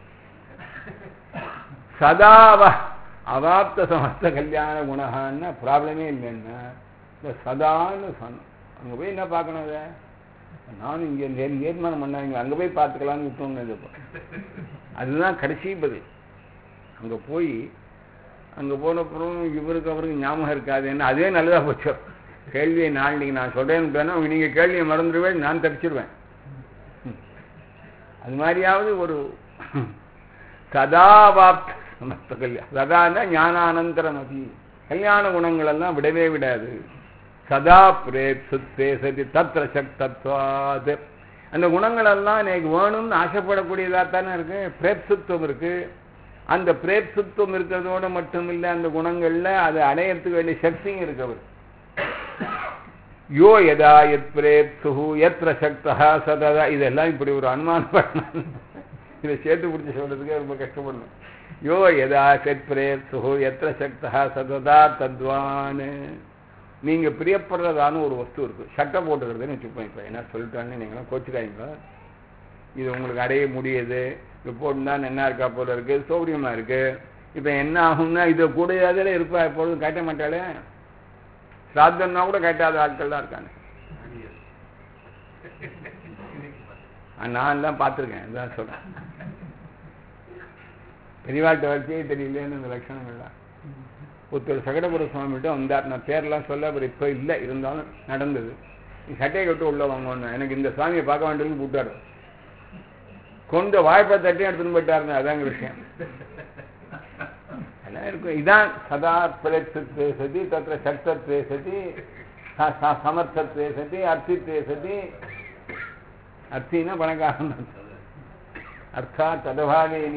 சதாவ அவாப்த சமஸ்த கல்யாண குணகான்னா ப்ராப்ளமே இல்லைன்னா இந்த சதான்னு சொன்னோம் அங்கே போய் என்ன பார்க்கணும் அதை நானும் இங்கே நே நேர்மானம் பண்ணாங்க அங்கே போய் பார்த்துக்கலான்னு விட்டோம்னு இது அதுதான் கடைசி பதில் அங்கே போய் அங்கே போனப்புறம் இவருக்கு அவருக்கு ஞாபகம் இருக்காது என்ன அதே நல்லதா போச்சு கேள்வியை நாளைக்கு நான் சொல்கிறேன்னு நீங்கள் கேள்வியை மறந்துடுவேன் நான் தப்பிச்சிருவேன் ம். அது மாதிரியாவது ஒரு சதாவாப்த சமஸ்த கல்யாணம் சதான்னா ஞானானந்தரம் அதி கல்யாண குணங்கள் எல்லாம் விடவே விடாது சதா பிரேத் சுத்தே சதி தத்ர சக்தத்வாத் அந்த குணங்கள் எல்லாம் எனக்கு வேணும்னு ஆசைப்படக்கூடியதாக தானே இருக்கு பிரேப்சுத்துவம் இருக்கு அந்த பிரேப்சுத்துவம் இருக்கிறதோட மட்டும் இல்லை அந்த குணங்கள்ல அதை அடையறதுக்கு வேண்டிய சக்தியும் இருக்கு அவர் யோ யதா எத் பிரேப்சு எத்திர சக்தா சததா இதெல்லாம் இப்படி ஒரு அனுமானம் பண்ணணும் இதை சேர்த்து பிடிச்சி சொல்றதுக்கே ரொம்ப கஷ்டப்படணும் யோ யதா செத் பிரேப்சு எத்திர சக்தா சததா தத்வான் நீங்க பிரியப்படுறதான ஒரு வஸ்து இருக்கு சட்டை போட்டுக்கிறதுன்னு வச்சுப்போம் இப்போ என்ன சொல்லிட்டான்னு நீங்களாம் கோச்சுக்காதீங்களா இது உங்களுக்கு அடைய முடியுது இது போட்டுனா என்ன இருக்கா போல இருக்கு சௌகரியமா இருக்கு இப்போ என்ன ஆகும்னா இது கூடையாதில் இருப்பா எப்பொழுதும் கட்ட மாட்டாளே சிராத்தம்னா கூட கட்டாத ஆட்கள் தான் இருக்காங்க நான் தான் பார்த்துருக்கேன் இதுதான் சொல்றேன் பெரியவாட்ட வச்சே தெரியலேன்னு இந்த லட்சணங்கள்லாம் ஒருத்தர் சகடபுர சுவாமிகிட்ட வந்தார் நான் பேர்லாம் சொல்ல அவர் இப்போ இல்லை இருந்தாலும் நடந்தது நீ சட்டையை கட்டு உள்ள வாங்கணும் எனக்கு இந்த சுவாமியை பார்க்க வேண்டியதுன்னு கூப்பிட்டாரு கொண்டு வாய்ப்பை தட்டி எடுத்துன்னு போயிட்டாருன்னு அதாங்க விஷயம் எல்லாம் இருக்கும் இதான் சதா பிரேட்சத்வே சதி தத்திர சக்தத்வே சதி ச- ச- சமர்த்தத்வே சதி அர்த்தித்வே சதி அர்த்தின்னா பணக்காரன் அர்த்தம். அர்த்தா ததபாவேனி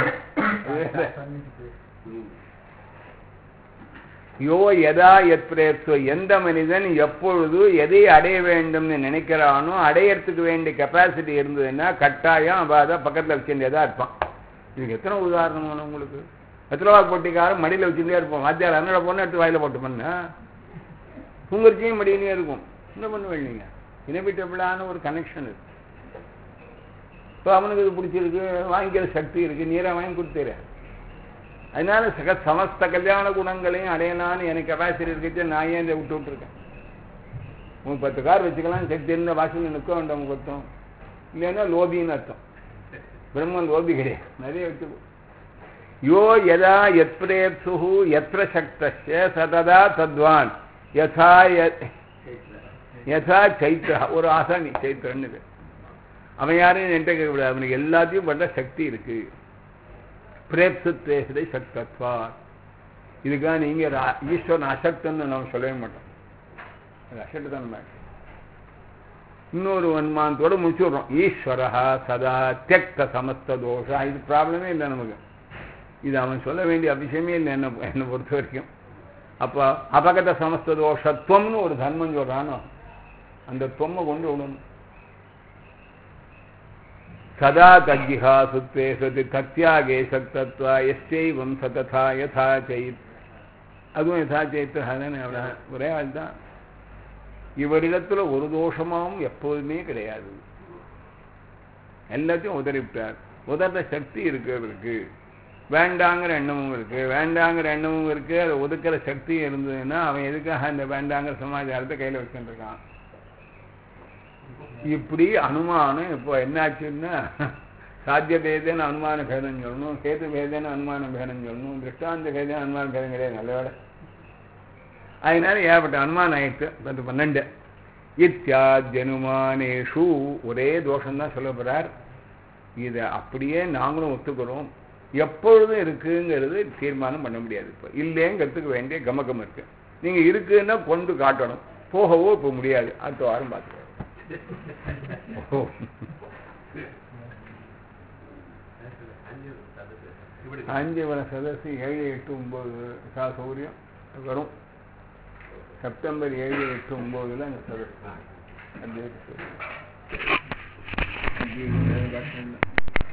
யோ எதா எத் பிரேப்சோ எந்த மனிதன் எப்பொழுது எதை அடைய வேண்டும்னு நினைக்கிறானோ அடையறதுக்கு வேண்டிய கெப்பாசிட்டி இருந்ததுன்னா கட்டாயம் அவ அதை பக்கத்தில் வச்சுட்டே இருப்பான் இதுக்கு எத்தனை உதாரணம் வேணும் உங்களுக்கு எத்தனை ரூபா போட்டிக்காரன் மடியில் வச்சுட்டே இருப்போம் வாத்தியார் அண்ணோட பொண்ணு எடுத்து வாயில போட்டு பண்ணா தூங்குறச்சியும் மடியிலே இருக்கும் என்ன பண்ணுவேன் நீங்க இனபிட்டபிளான ஒரு கனெக்ஷன் இருக்கு இப்போ அவனுக்கு இது பிடிச்சிருக்கு வாங்கிக்கிற சக்தி இருக்கு நீரை வாங்கி கொடுத்துறேன் அதனால சக சமஸ்த கல்யாண குணங்களையும் அடையலான்னு எனக்கு கெப்பாசிட்டி இருக்குச்சு நான் ஏன் இதை விட்டு விட்டுருக்கேன் உங்க பத்து கார் வச்சுக்கலாம் சக்தி இருந்த வாசல் நிற்க வேண்டாம் கொத்தம் இல்லைன்னா லோபின்னு அர்த்தம் பிரம்மன் லோபி கிடையாது நிறைய வச்சுக்கோ யோ யதா எத் பிரேப்சு எத்திர சக்தஸ்ய சததா தத்வான் யதா ய- யதா சைத்ரா ஒரு ஆசாமி சைத்திரன்னு பேர். அவன் யாரையும் என்கிட்ட கேட்கக்கூடாது அவனுக்கு எல்லாத்தையும் பண்ண சக்தி இருக்கு பிரேப்சுத்தேசதை சக்தத்வா இதுக்காக நீங்க ரா- ஈஸ்வரன் அசக்தன்னு நம்ம சொல்லவே மாட்டோம் அது அசக்தி தான் நம்ம இன்னொரு அனுமானத்தோட முடிச்சுடுறோம் ஈஸ்வரா சதா தியக்த சமஸ்த தோஷா இது ப்ராப்ளமே இல்லை நமக்கு இது அவன் சொல்ல வேண்டிய அவசியமே இல்லை என்ன என்னை பொறுத்த வரைக்கும் அப்போ அபகத சமஸ்த தோஷத்துவம்னு ஒரு தர்மம் சொல்றானோ அந்த தொம்மை கொண்டு விடணும் சதா தஜ்ஜிஹா சுத்வே சதி தத்யாகே சக்தத்வா எஸ்யைவம் சததா யதா சைத் அதுவும் யதா சைத்து தானே அவ்வளோ ஒரே ஆள் தான் இவரிடத்துல ஒரு தோஷமாவும் எப்போதுமே கிடையாது எல்லாத்தையும் உதறிவிட்டார் உதற சக்தி இருக்கு அவருக்கு வேண்டாங்கிற எண்ணமும் இருக்கு வேண்டாங்கிற எண்ணமும் இருக்கு அதை ஒதுக்கிற சக்தி இருந்ததுன்னா அவன் எதுக்காக அந்த வேண்டாங்கிற சமாச்சாரத்தை கையில் வச்சுட்டு இருக்கான் இப்படி அனுமானம் இப்போ என்னாச்சுன்னா சாத்திய பேதேன்னு அனுமான பேதம் சொல்லணும் கேது பேதேன்னு அனுமான பேதம் சொல்லணும் திருஷ்டாந்த பேதேன்னு அனுமான பேதம் கிடையாது நல்ல வேலை அதனால ஏற்பட்ட அனுமானம் ஆயிடுச்சு பத்து பன்னெண்டு இத்தியாத்யனுமானேஷு ஒரே தோஷம்தான் சொல்ல போறார் இதை அப்படியே நாங்களும் ஒத்துக்கிறோம் எப்பொழுதும் இருக்குங்கிறது தீர்மானம் பண்ண முடியாது இப்போ இல்லைங்கிறதுக்கு வேண்டிய கமகம் இருக்கு நீங்க இருக்குன்னா கொண்டு காட்டணும் போகவோ இப்போ முடியாது அடுத்த வாரம் பார்த்துக்கலாம் ஓ அஞ்சு வர சதசு ஏழு எட்டு ஒன்பது சா சௌரியம் வரும் செப்டம்பர் ஏழு எட்டு ஒன்பதுல அந்த சதஸ் அஞ்சு அஞ்சு